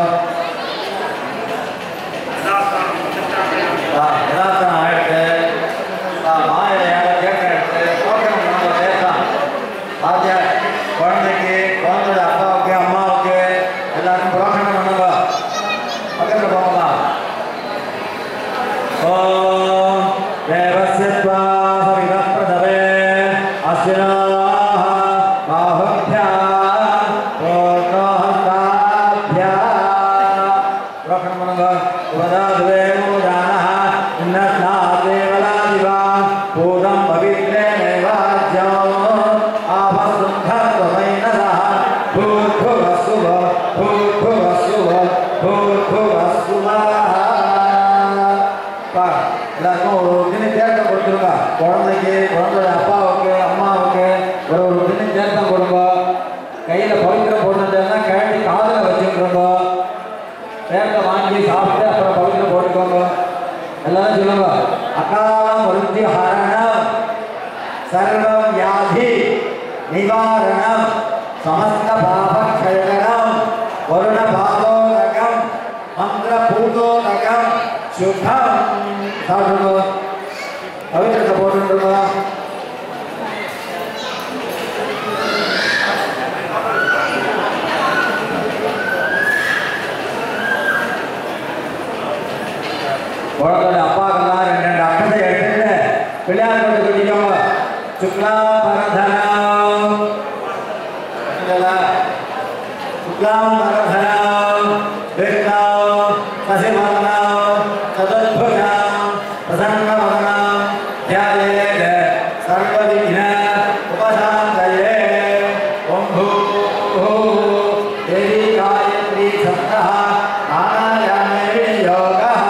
யதாஸ்தானம் ஆயிடுத்து மாயிலையால கேட்ட எடுத்து போஷணம் பண்ணுங்க பேசலாம் வாத்தியார் குழந்தைக்கு குழந்தையோட அப்பாவுக்கு அம்மாவுக்கு எல்லாருக்கும் புரோஷனம் பண்ணுங்க பக்கத்தில் போகலாம் ॐ देवस्य त्वा सवितः प्रथमे अश्विनाः बाहुभ्याः पूर्णोहस्ताभ्याः रक्षणमनङ्ग उपदाद्वेमोदानः इन्नस्नादेवलादिवा पूर्णं पवित्रेणैवाज्यम् आपसुन्धत्वमैनसः भूर्भुवस्सुव भूर्भुवस्सुव भूर्भुवस्सुवः பா எல்லாருக்கும் ஒரு ஒரு தினம் தேர்தல் கொடுத்துருங்க குழந்தைக்கு குழந்தையோட அப்பாவுக்கு அம்மாவுக்கு ஒரு ஒரு தினம் தேர்தல் கொடுங்க கையில் பவித்திரம் போட்டுருந்தா கழட்டி காதில் வச்சுருங்க தேர்தல் வாங்கி சாப்பிட்டு அப்புறம் பவித்திரம் போட்டுக்கோங்க எல்லாரும் சொல்லுங்க அகாலம் விருத்தி ஹரணம் சர்வம் வியாதி நிவாரணம் சமஸ்த பாபக்ஷயகரம் வருண பாதோதகம் மந்திர பூதோதகம் சுகம் சாப்பிடுங்க பவித்திரத்தை போட்டுருங்க குழந்தையோட அப்பாக்கெல்லாம் ரெண்டு ரெண்டு அக்கத்தை எடுத்துட்டு பிள்ளையார் கொண்டு கட்டிக்கோங்க சுக்லா பரதனம் சுக்லாம் பரதனம் விஷ்ணம் சசிவர்ணம் சதுர்புஜம் பிரசன்னவதனம் தியாயேத் சர்வவிக்ன உபசாந்தயே ஓம் பூः தேவி காயத்ரி சப்தः ஆனாயாமே விநியோகः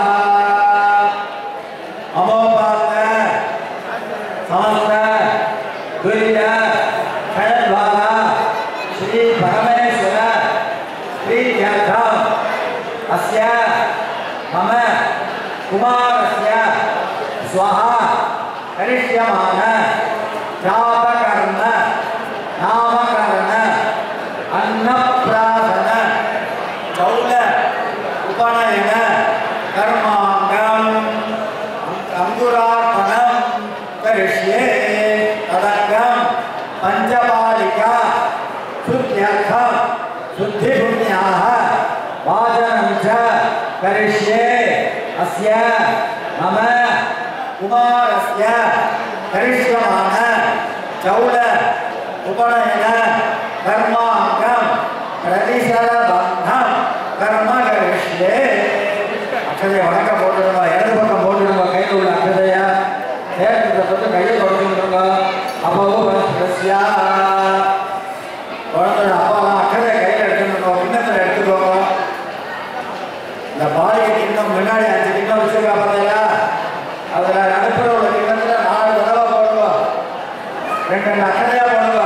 அமோபாத்த समस्त दुर्य खड़द्वारा श्री परमेश्वर श्री तीर्थम अस्य मम कुमारस्य स्वाहा करिष्यमान जातकर्म नामकरण अन्नप्राशन चौल उपनयन कर्माङ्गम् अङ्कुरार्पणं करिष्ये तदङ्गं पञ्चपालिका शुद्ध्यर्थं शुद्धिपुण्याः वाचनं च करिष्ये अस्य मम कुमारस्य करिष्यमान चौल उपनयन कर्माङ्गं प्रतिशरबन्धं कर्म करिष्ये அக்ஷதையை வணக்க போட்டுடுங்க இடது பக்கம் போட்டுடுங்க கையில் உள்ள அக்ஷதையா நேரத்தை தொட்டு கையை தொடச்சுடுங்க அப்போ பிரஸ்யா குழந்தையோட அப்பாலாம் அக்ஷதை கையில் எடுத்துக்கோங்க கிண்ணத்தில் எடுத்துக்கோங்க இந்த பாலிகை கிண்ணம் முன்னாடி அஞ்சு கிண்ணம் வச்சிருக்கா பார்த்தீங்களா அதில் நடுப்புற உள்ள கிண்ணத்தில் நாலு தடவை போடுங்க ரெண்டு ரெண்டு அக்கறையா போடுங்க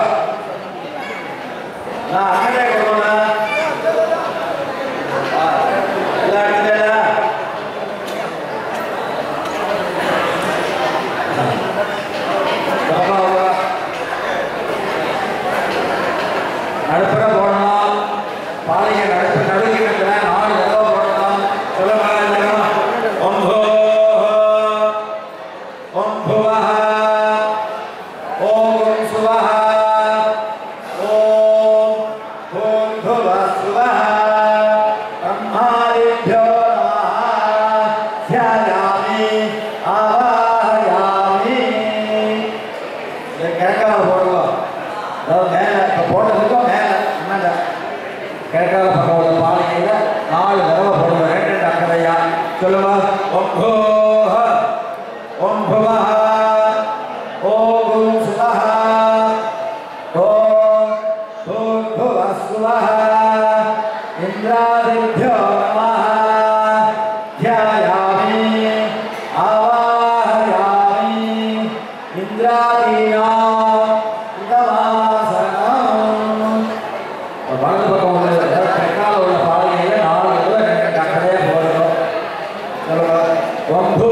நான் அக்கறையா கொடுக்கணும் எல்லாம் எடுத்துட்டேனா நடுப்புற போடணும் பாலையை நடுப்பு நடுக்கிட்டு நாலு தடவை போடணும் சொல்லுங்க ஒம்போ ஒம்புவா ஓம் சுவா ஓம் ஓம் புவ சுவா ब्रह्मादिभ्यो नमः ध्यायामि आवाहयामि இதை கிழக்கால போடுவோம் அதாவது மேலே இப்போ போட்டதுக்கும் மேலே என்னங்க கிழக்கால பக்கம் உள்ள பாலையில் நாலு தடவை போடுவோம் ரெண்டு ரெண்டு அக்கறையா சொல்லுவா ஒம்போஹ ஒம்புவா ஓம் சுவஹ ஓம் பூர்புவ சுவஹ இந்திராதிभ्यो நமः ध्यायामि आवाहयामि இந்திராதீனா இதமாசனம் வலது பக்கம் உள்ள தெற்கால உள்ள பாதையில நாலு தடவை ரெண்டு அக்கறையா போடணும் சொல்லுங்க ஒம்பு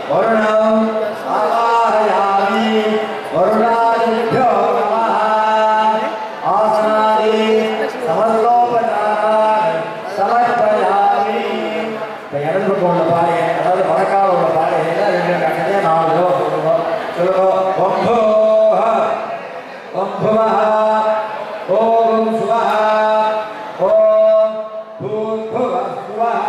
வருணம் ஆவாஹயாமி வருணாதிभ्यो நமः ஆசனாதி சமஸ்லோபச்சாரான் சமர்ப்பயாமி இந்த இடது பக்கம் உள்ள பாறையை அதாவது வடக்கால உள்ள பாறையில ரெண்டு கட்டத்தையே நாலு தடவை சொல்லுவோம் சொல்லுவோம் பம்போஹ பம்புவஹ ஓம் சுவஹ ஓம் பூர்புவ சுவஹ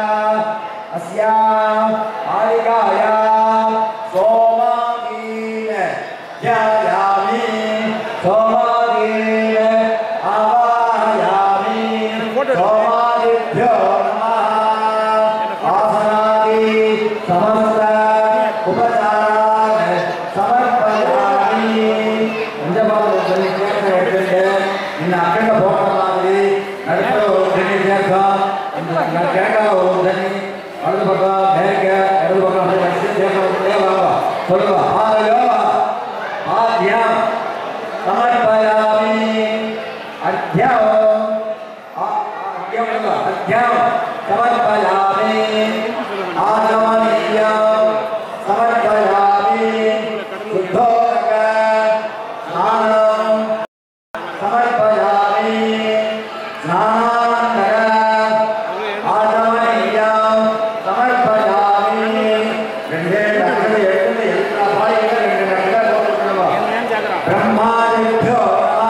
अस्याम् आयिकायाम् सोमादीन ध्यायामि सोमादीन आवाहयामि सोमादिभ्यो नमः आसनादि समस्त उपचारान् समर्पयामि பஞ்சபாதம் சொல்லி கேட்க எடுத்துட்டு இந்த அக்கண்ட போட்ட மாதிரி நடுப்புற ஒரு தண்ணி சேர்த்தோம் இந்த கிழக்கா ஒரு தண்ணி வலது பக்கம் மேற்க இடது பக்கம் அப்படியே வச்சு சேர்க்கணும் வாங்க சொல்லுங்க ஆலயோ ஆத்யம் சமர்ப்பயாமி அத்தியம் அத்தியம் அத்தியம் சமர்ப்பயாமி ஆகமனியம் சமர்ப்பயாமி சுத்தோதக ஸ்நானம் समर्पयामि स्नानानन्तर आचमनीयं समर्पयामि ரெண்டே லட்சம் எடுத்து எல்லா பாதையிலும் ரெண்டு லட்சம் போட்டுக்கணும் பிரம்மாதிभ्यो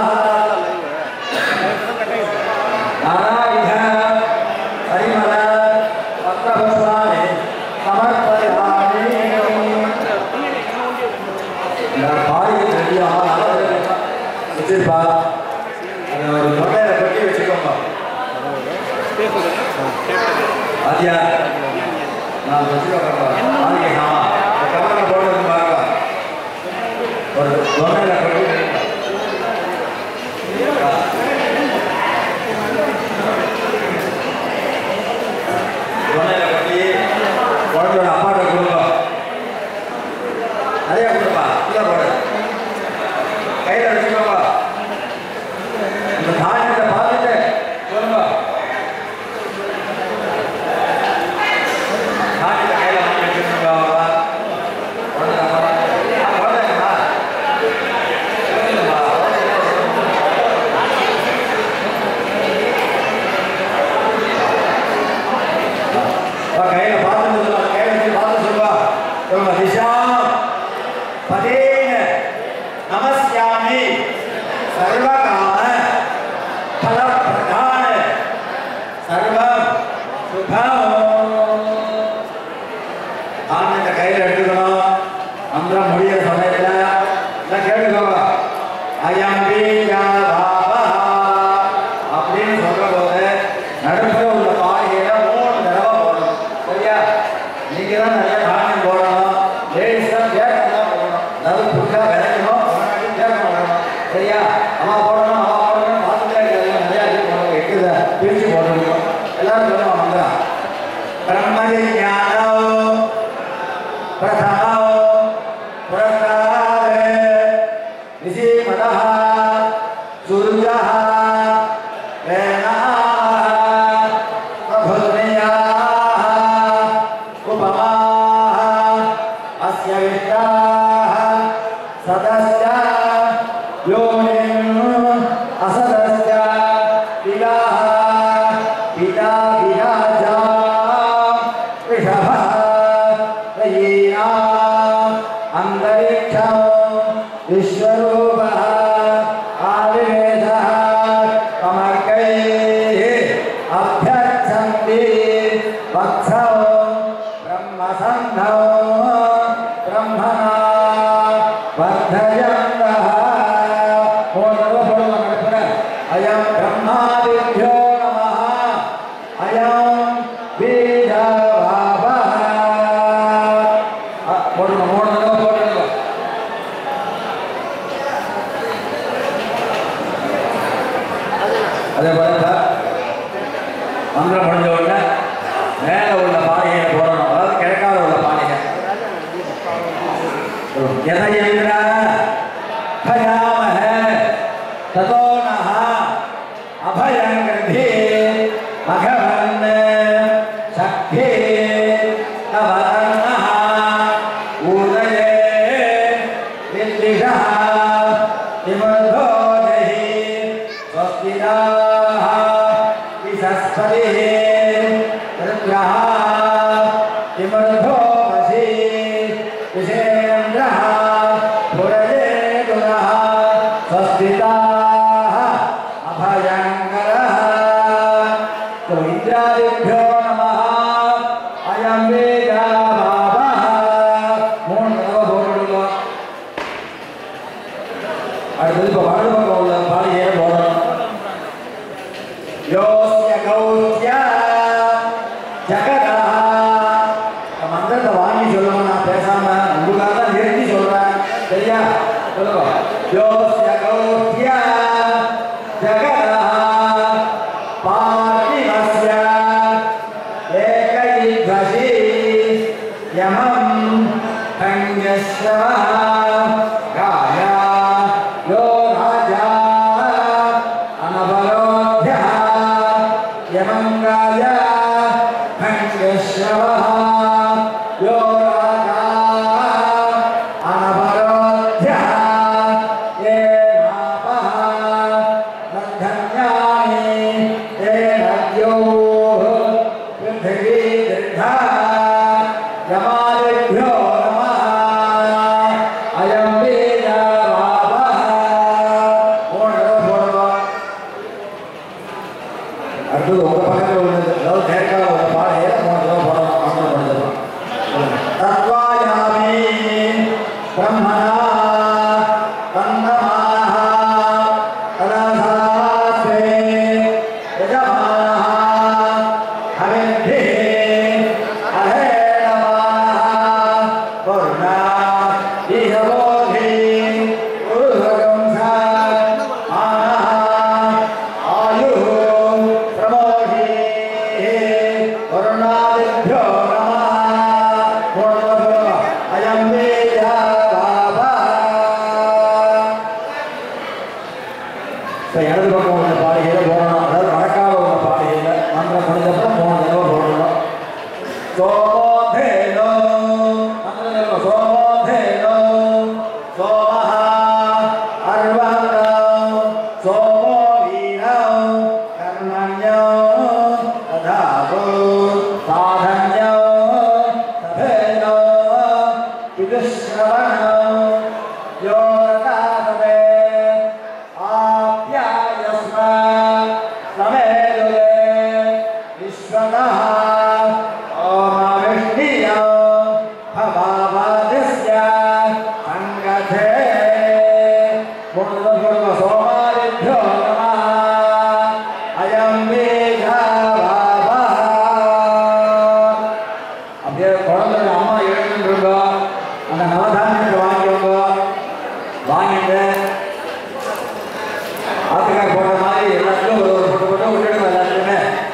நாராயண ஹரிமல பத்ரபுஷ்பாணி சமர்ப்பயாமி இந்த பாயை ரெடியாக வச்சிருப்பா அதை ஒரு தொண்டையில கட்டி வச்சுக்கோங்க பாத்தியா நான் வச்சுக்கோங்க ஆதிக்க சாமா இந்த கவலை போடுறது பாருங்க ஒரு தொண்டையில கட்டி வைங்க. தொண்டையில கட்டி குழந்தையோட அப்பாட்ட கொடுங்க அதே கொடுப்பா உள்ள போடு கையில வச்சுக்கோங்க இந்த தானியத்தை பார்த்துட்டு சொல்லுங்க தானியத்தை கையில வாங்கி வச்சுக்கோங்க கையில பார்த்து சொல்லுவா கையில வச்சு பார்த்து சொல்லுவா சொல்லுங்க திஷா பதேன நமஸ்யாமி சர்வகாம ஃபலப்பிரதான சர்வம் சுகம் ஆனந்த கையில் எடுத்துக்கணும் மந்திரம் முடியிற சமயத்தில் எல்லாம் கேட்டுக்கோங்க அயம் பீஜா பாபா அப்படின்னு சொல்ற போது நடுப்புற உள்ள பாதையில மூணு தடவை போடணும் சரியா நீங்க தான் நிறைய தானியம் போடணும் லேடிஸ் தான் கேட்க தான் போடணும் அதாவது புதுசாக விளைக்கணும் முன்னாடி கேட்க போடணும் சரியா அம்மா போடணும் அம்மா போடணும் பார்த்துட்டே இருக்காது நிறையா இது போடணும் எக்குத பிரிச்சு போடணும் எல்லாரும் சொல்லுவாங்க மந்திரம் ब्रह्मज्ञानो प्रथमो पुरस्कारे निशीमतः सूर्यः वेनाः प्रभुर्नियाः उपमाः अस्य विष्टाः सदस्य योनिम् असदस्य पिलाः पिता विराजा वृषभः रयीना अन्तरिक्षं विश्वरूपः आविवेशः कमर्कैः अभ्यर्थन्ति वत्सौ ब्रह्मसन्धौ ब्रह्मणा वर्धयन्तः अयं ब्रह्मादिभ्यो नमः अयं बीजभावः போடுங்க மூணு தடவை போட்டுருங்க அதே போல சார் மந்திரம் முடிஞ்ச உடனே மேலே உள்ள பானையை போடணும் அதாவது கிழக்கால உள்ள பானையை यथयेन्द्र भयामः ततो नः अभयं गृहे मघवन् सख्ये तवतन्नः பணத்தை வாங்கி சொல்லணும் நான் பேசாம உங்களுக்காக தான் நிறுத்தி சொல்றேன் சரியா சொல்லுங்க யோஸ்ய கௌத்யா ஜகதா பார்த்திவஸ்ய ஏகைத்வசி யமம் கண்யஸ்வ காயா யோ ராஜா அனபரோத்யா யமம் காயா கண்யஸ்வ யோ ராஜா அனபரோத்யா ஏனாபஹ நத்தஞானி ஏனத்யோ பிருத்திவி திருத்தா யமாதிभ्यो நமः அயம் வேதாவாபஹ போடுறோம் போடுறோம் அடுத்தது உங்க பக்கத்தில் உள்ளது அதாவது நேர்கால உள்ள பாடையை மூணு தடவை போடணும் அமல் பண்ணுறோம் தத்வாயாமி பிரம்மணா கந்தமாக கலசாஸ்தே யஜமானः ஹவிர்பிः அஹேணமானः வருணா இஹவோதி உருவகம்சா ஆனः ஆயுः பிரமோதி வருணாதிभ्यो நமः போடுறோம் அயம் வேதாவாபா இப்போ இடது பக்கம் உள்ள பாடையில் போடணும் அதாவது வடக்கால உள்ள பாடையில் மந்திரம் முடிஞ்சப்பறம் மூணு தடவை போடணும் சோமோதேனோ மந்திரம் சொல்லுங்க சோமோதேனோ சோமஹ அர்வந்தம் சோமோ வீரம் கர்மண்யம் ததாபு சாதன்யம் தபேனோ விதுஷ்ரவணம் யோகாதவே आप्यायस्व समेदुले विश्वतः ओमविष्णिय भवादिस्य सङ्गथे सोमादिभ्यो नमः अयं मेघाभावः அப்படியே குழந்தைங்க அம்மா எழுந்துருங்க அந்த நவதானியத்தை வாங்கிக்கோங்க வாங்கிட்டு ஆத்துக்கார் போடுற மாதிரி எல்லாத்துக்கும் ஒரு ஒரு போட்டு போட்டு விட்டுடுங்க எல்லாத்துக்குமே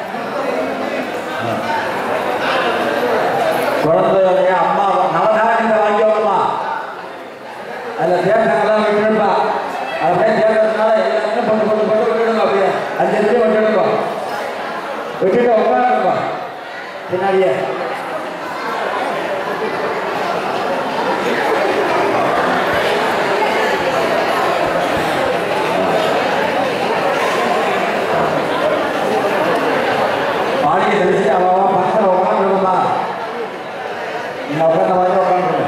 குழந்தைய அம்மா நவதானியத்தை வாங்கிக்கோங்கம்மா அதில் தேர்தலாம் விட்டுடுப்பா அப்படியே தேர்தல்னால எல்லாத்துக்கும் போட்டு போட்டு போட்டு விட்டுடுங்க அப்படியே அஞ்சு அஞ்சு விட்டுடுங்க விட்டுட்டு உட்காந்துருங்க பின்னாடியே மாடிக்கு தெளிச்சு அவன் பக்கத்தில் உட்காந்துருக்குமா நீங்க உட்காந்த மாதிரி உட்காந்துருங்க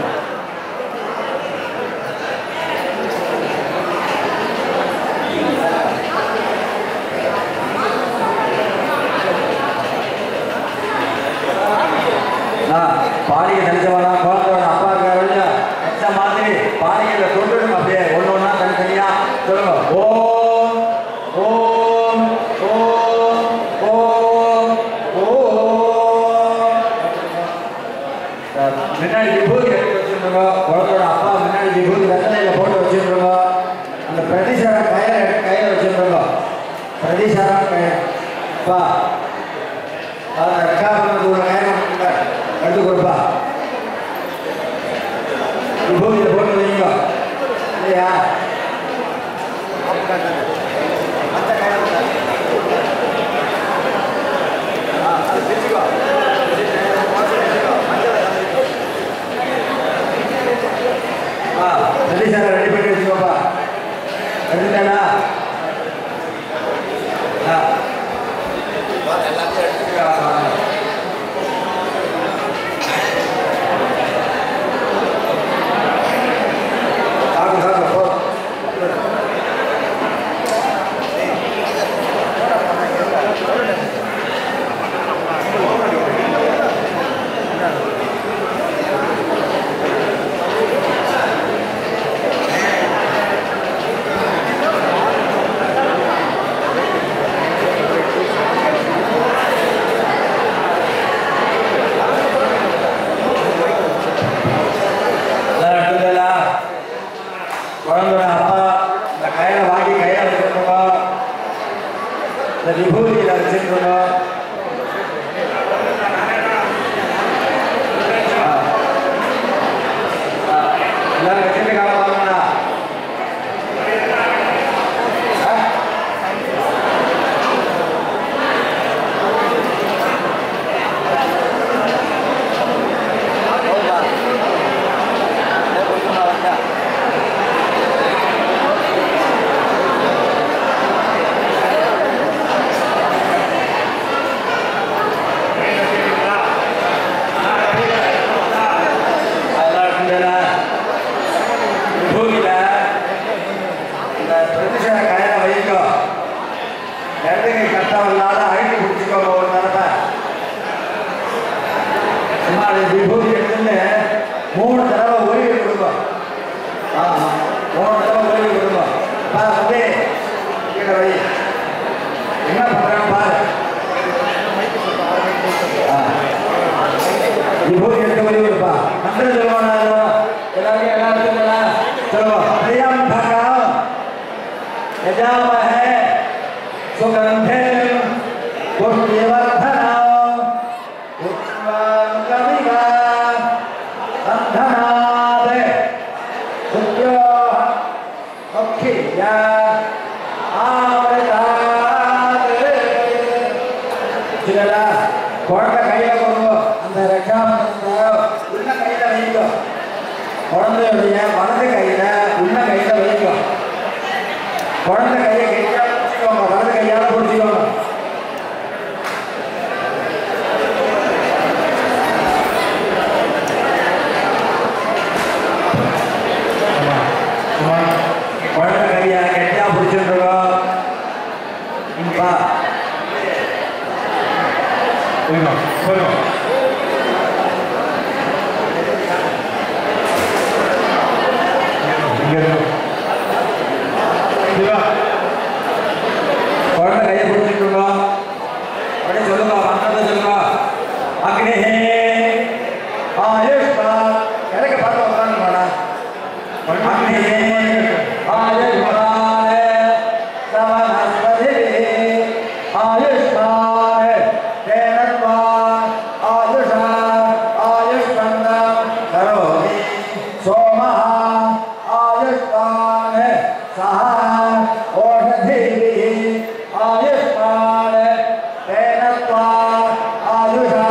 பாடியை தெளிச்சவனா குழந்தையோட அப்பா இருக்காரு இல்லையா எச்ச மாதிரி பாடிகளை தொட்டுடுங்க அப்படியே ஒன்று ஒன்றா தனித்தனியா சொல்லுங்க ஓம் ஓம் ஓம் ஓம் ஓம் முன்னாடி விபூதி எடுத்து வச்சிருந்தோங்க குழந்தையோட அப்பா முன்னாடி விபூதி வெத்தலையில போட்டு வச்சிருந்தோங்க அந்த பிரதிசார கையில எடுத்து கையில வச்சிருந்தோங்க பிரதிசார கயிறு அப்பா அதை ரெக்கார்டு ஒரு நேரம் எடுத்து கொடுப்பா விபூதியில் போட்டு வைங்க இல்லையா அந்த கையில ரெடி சார் ரெடி பண்ணி வச்சுக்கோப்பா எடுத்துட்டா எல்லாத்தையும் எடுத்துக்கலாம் மூணு தடவை உருவி கொடுங்க ஆமா மூணு தடவை உருவி கொடுங்க பா வந்து கீழே வை என்ன பண்றான்னு பாரு ஆ. விபூதி எடுத்து வழி கொடுப்பா மந்திரம் சொல்லுவானா எல்லாருக்கும் எல்லாரும் சொல்லலாம் சொல்லுவோம் பிரியம் பகம் यजामहे सुगन्धे पुष्टिवर्धनम् पुष्पाङ्गमिवा बन्धनात् सुद्योः मुख्या ஆவரதாத் சிலரா குழந்தை கையில கொடுங்க அந்த ரட்சாபந்தத்தை உள்ள கையில வைங்க குழந்தையுடைய வலது கையில உள்ள கையில வைங்க குழந்தை கையை கெட்டியா பிடிச்சிக்கோங்க வலது கையால பிடிச்சிக்கோங்க குழந்தை கையை கெட்டியா பிடிச்சிருக்கோம் வா போயிடும் போயிடும் இங்க இருக்கும் சிவா குழந்தை கையை பிடிச்சிருக்கோம் அப்படியே சொல்லுங்க மந்திரத்தை சொல்லுங்க அக்னிஹே ஆயுஷ்மா எனக்கு பார்த்து உட்காந்து போனா அக்னிஹே ஆயுஷ்மானே சவனஸ்பதி ஆயுஷ்மானே தேனத்வா ஆயுஷா ஆயுஷ்மந்தம் கரோமி சோமஹ ஆயுஷ்மானே சஹ ஓஷதிபிः ஆயுஷ்மானே தேனத்வா ஆயுஷா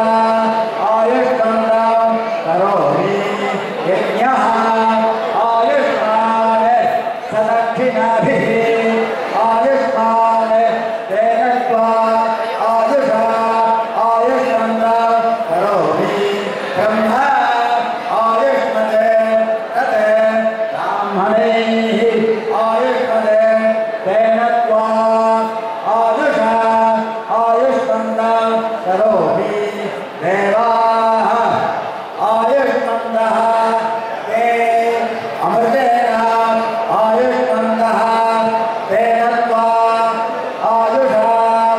ஆயுஷ்மந்தம் கரோமி யஜ்ஞः ஆயுஷ்மானே சதक्षिणाभिः ஆயுஷ்மானே தேனத்வா ஆயுஷா ஆயுஷ்மந்தம் கரோமி பிரம்மா ஆயுஷ்மதே தத் ब्राह्मणैः आयुष्मदे तेन त्वा आयुषा आयुष्मन्दं करोमि देवाः आयुष्मन्दः ते अमृतेन आयुष्मन्दः तेन त्वा आयुषा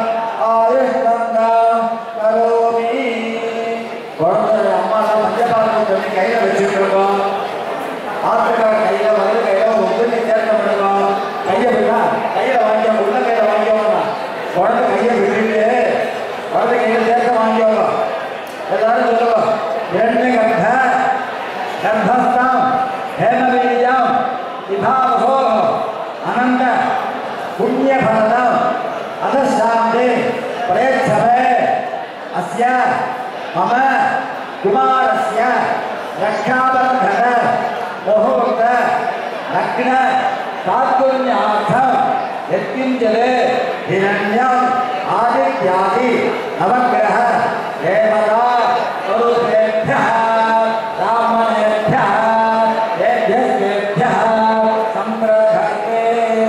आयुष्मन्दं करोमि குழந்தை அம்மா மஞ்சள் சொல்லி கையில் வச்சுட்டு இருக்கோம் ஆத்துக்கார கையில வந்து கையில உள்ள சேர்க்க முடியும் கையை விடா கையில வாங்கிக்கோ உள்ள கையில வாங்கிக்கோங்க குழந்தை கையை விட்டுட்டு குழந்தை கையில சேர்க்க வாங்கிக்கோங்க எல்லாரும் சொல்லுவோம் இரண்டு கர்ப்ப கர்ப்பஸ்தாம் ஹேமவீரியம் விபாவசோ அனந்த புண்ணியபலதம் அதசாந்தே பிரயச்சவே அஸ்ய மம குமாரஸ்ய ரக்ஷாபந்தன முகூர்த்த லக்ன தாத்புண்யார்த்தம் यत्किञ्चले हिरण्यम् आदित्यादि नवग्रह देवता स्वरूपेभ्यः ब्राह्मणेभ्यः येभ्यस्तेभ्यः सम्प्रधत्ते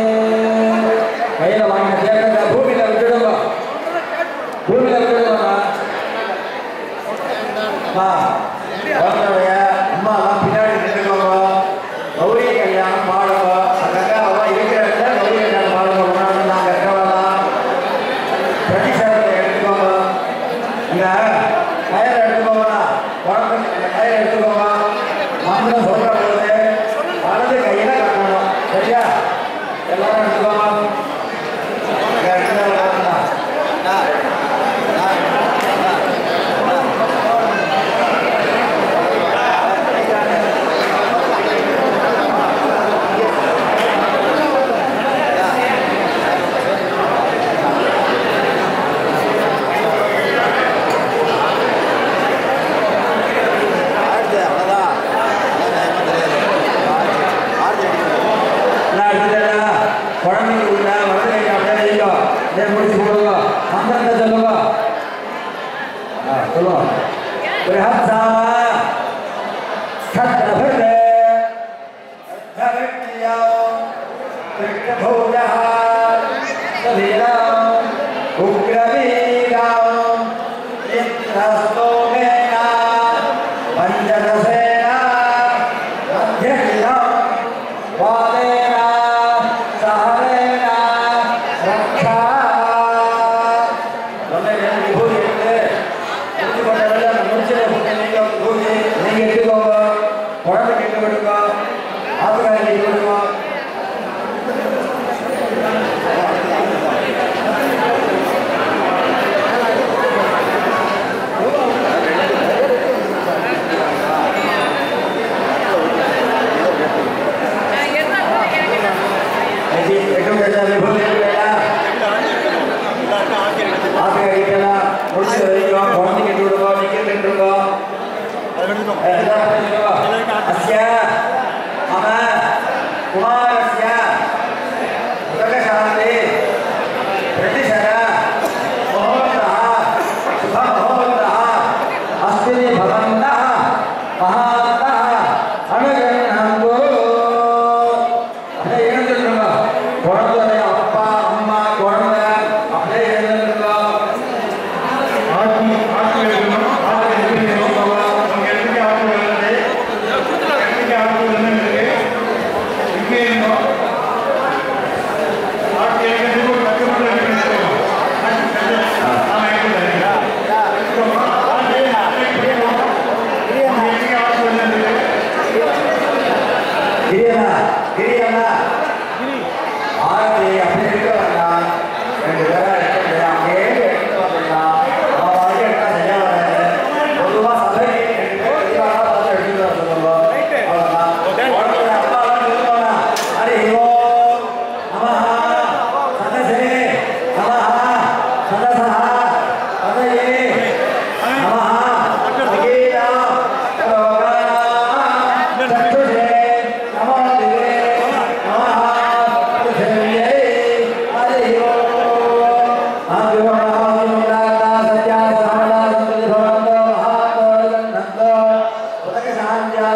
கையில வாங்கின தேவதை பூமியில விட்டுடுங்க பூமியில விட்டுடுங்க அம்மா குழந்தைய அம்மா எல்லாம் பின்னாடி நின்றுக்கோங்க கௌரி கல்யாணம் பாடுங்க அங்கங்க அவ இருக்கிற இடத்துல கௌரி கல்யாணம் பாடுங்க முன்னாடி நாங்க இருக்கவெல்லாம் பிரதிஷேதத்தை எடுத்துக்கோங்க இங்க கயிறை எடுத்துக்கோங்க குழந்தை இந்த கயிறை எடுத்துக்கோங்க மந்திரம் சொல்ற பொழுது வலது கையில கட்டணும் சரியா எல்லாரும் எடுத்துக்கோங்க இங்க இருக்கிறவங்க நான் எடுத்துட்டேன்னா குழந்தைங்க உள்ள வலது கையை அப்படியே வைங்க இதே முடிச்சு போடுங்க மந்திரத்தை சொல்லுங்க ஆ, சொல்லுங்க बृहत्साम खड्डभृते धवित्यो कृष्णभोजः सधीरम् उग्रवीरम् इन्द्रस्तोमेन पञ्चदशेन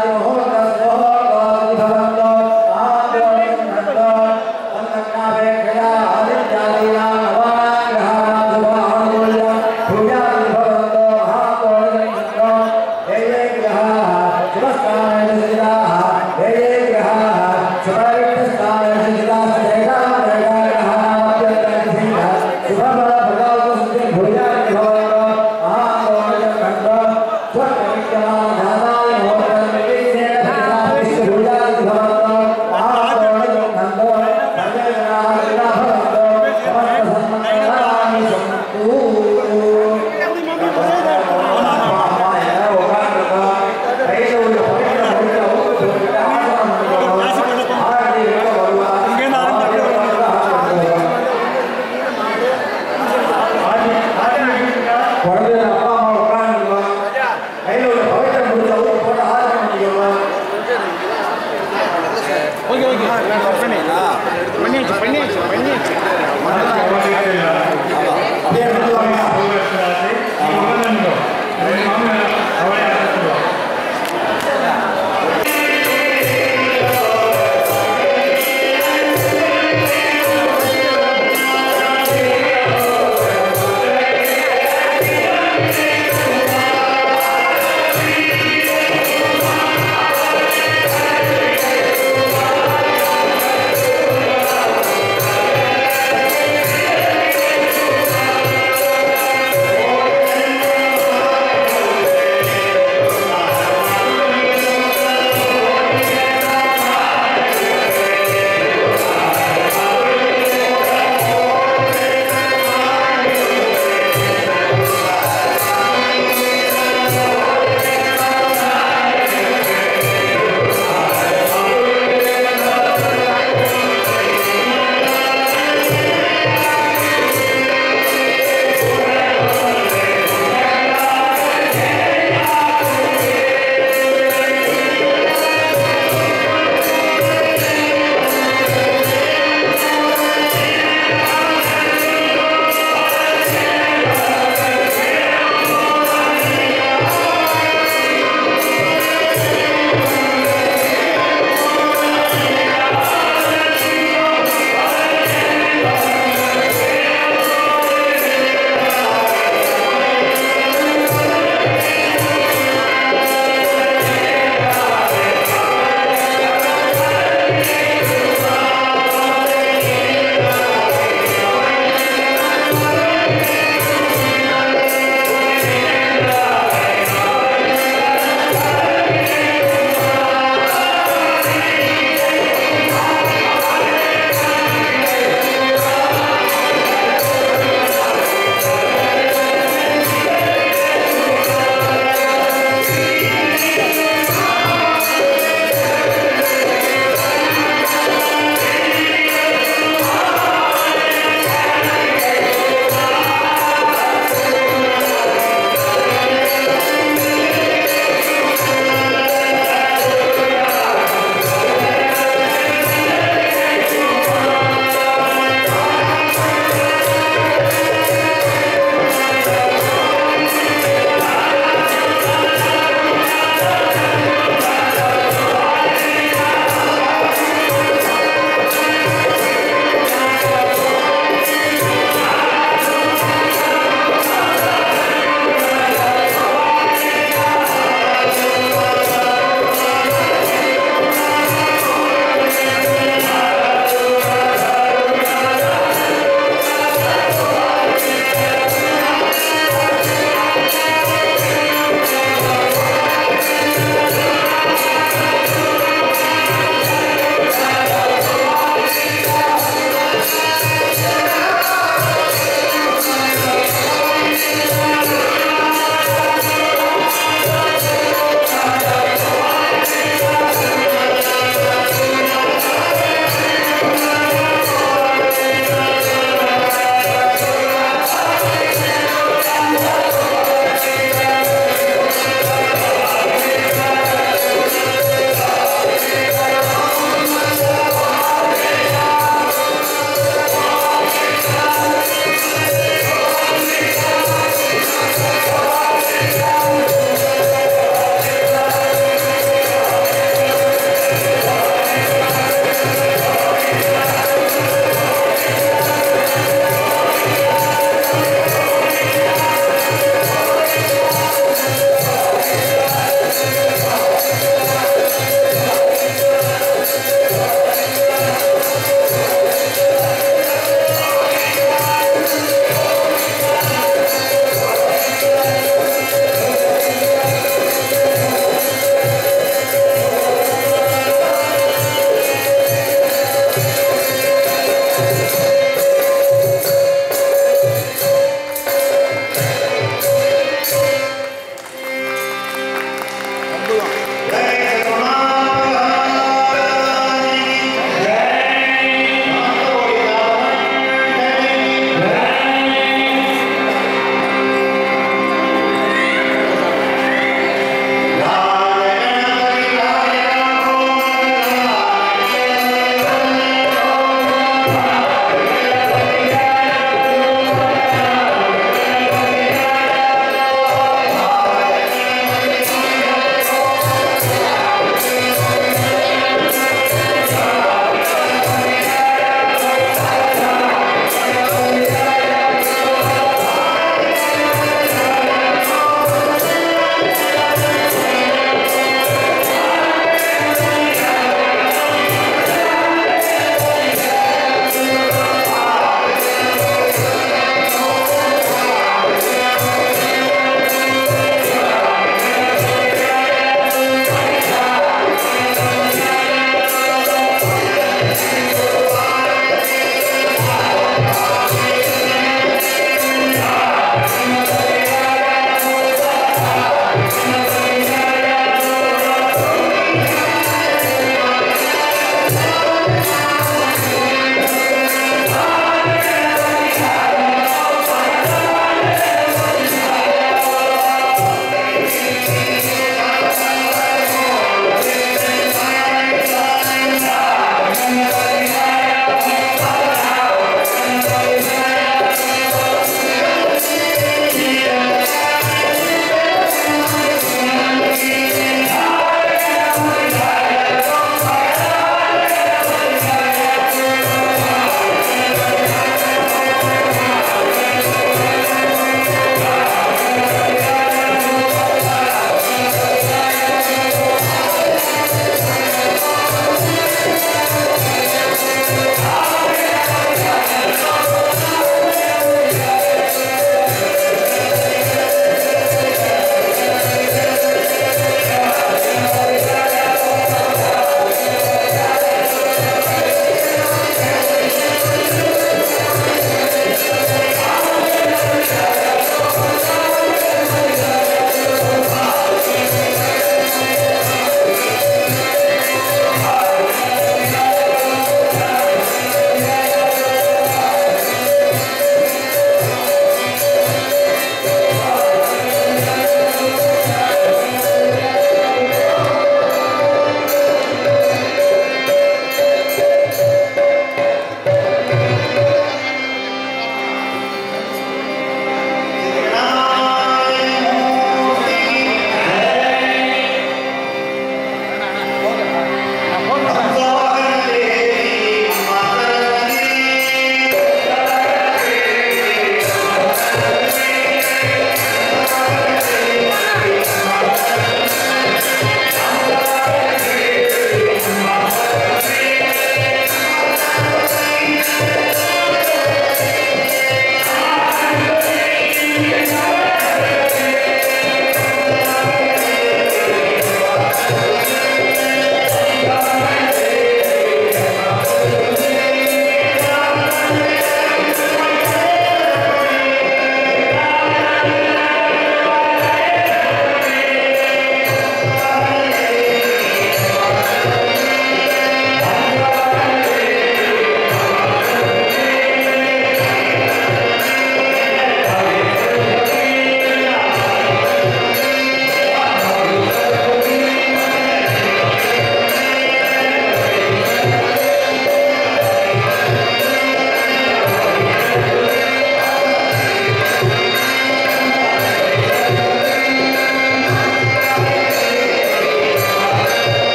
குழந்தை அப்பா அம்மா உட்காந்துருக்கோம் கையில் உள்ள பவித்திரம் முடிச்ச ஊர் போட்டு ஆதாரம் பண்ணிக்கோங்க ஓகே ஓகே பண்ணியாச்சு பண்ணியாச்சு பண்ணியாச்சு அப்படியே எடுத்து வாங்க Thank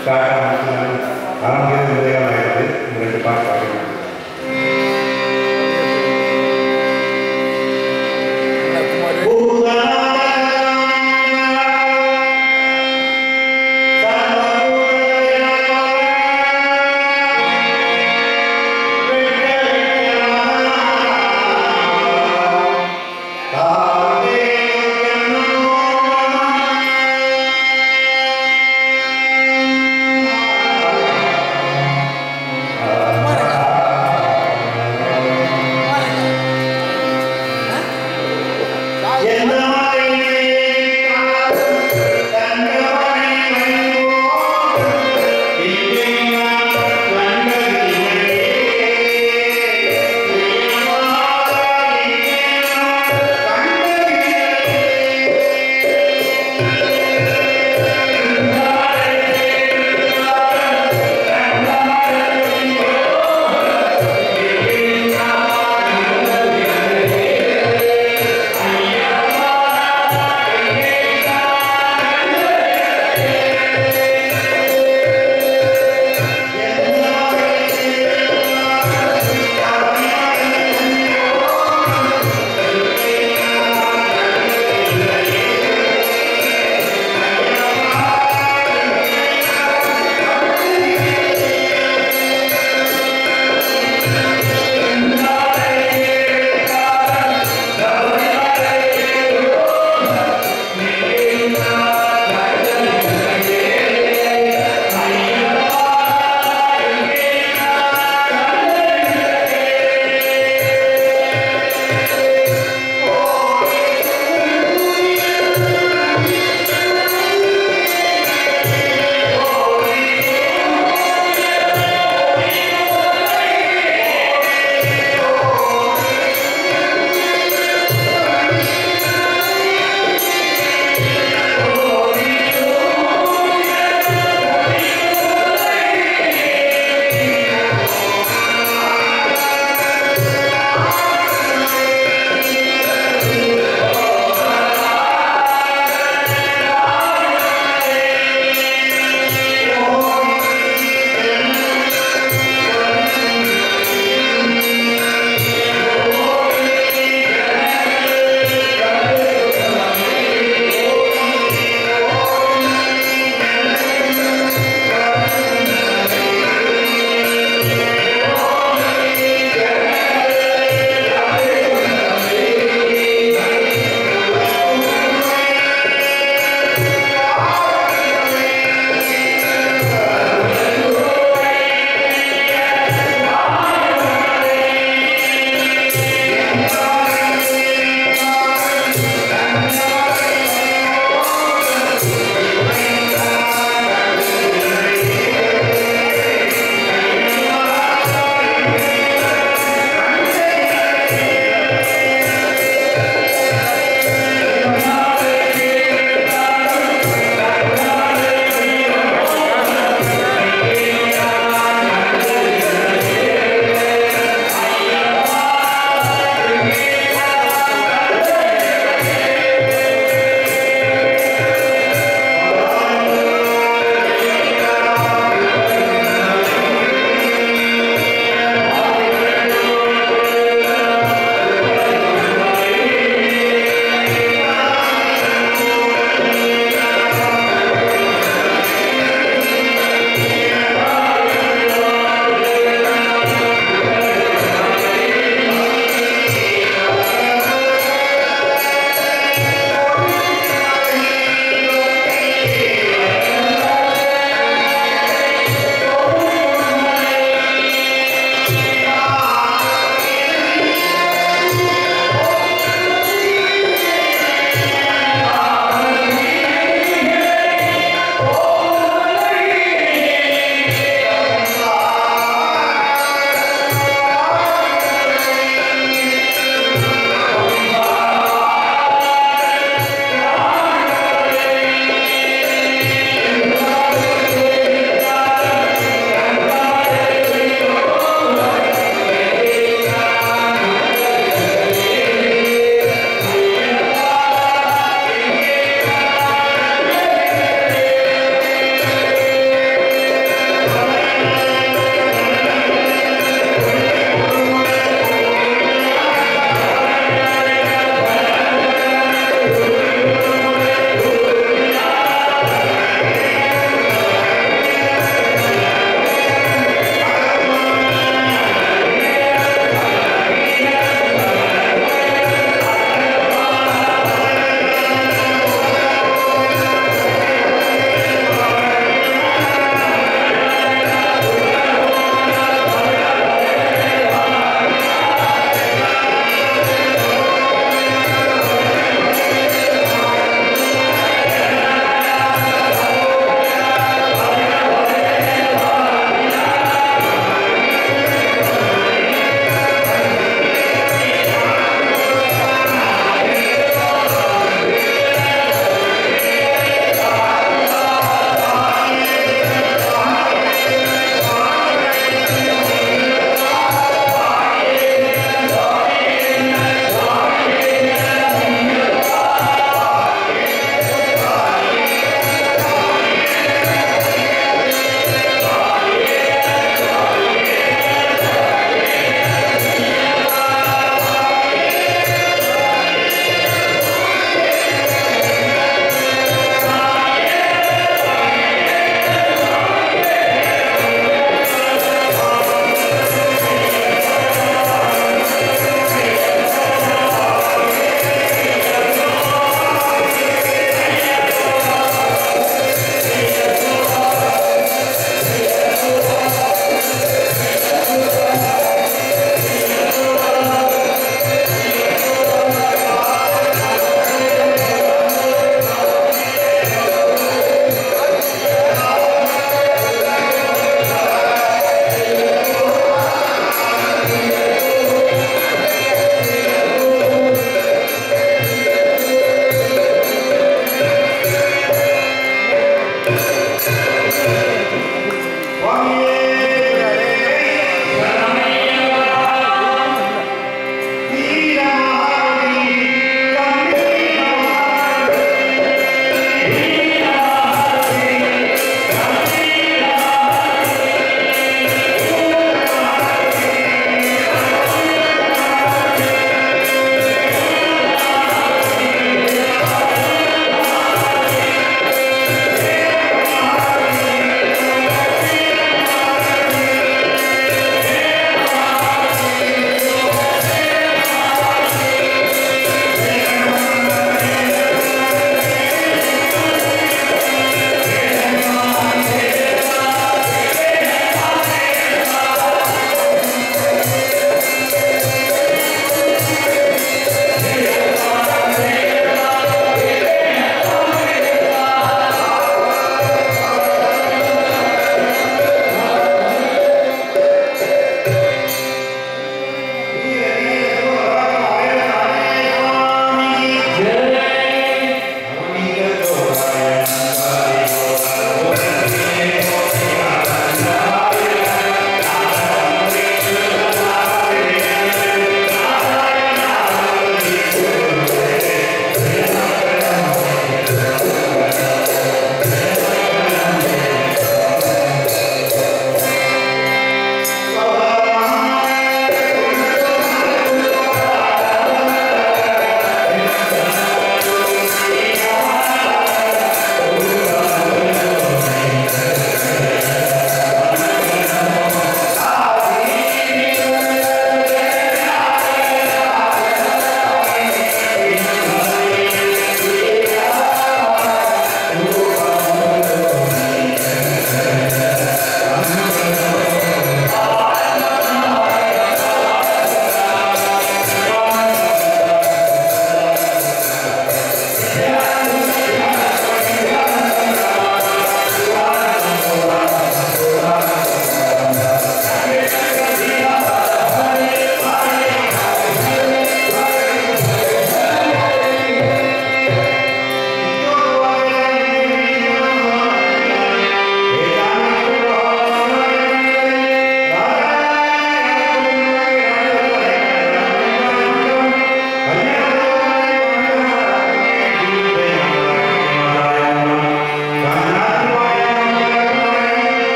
ஸ்டார்ட் ஆரம்பிக்கிறாங்க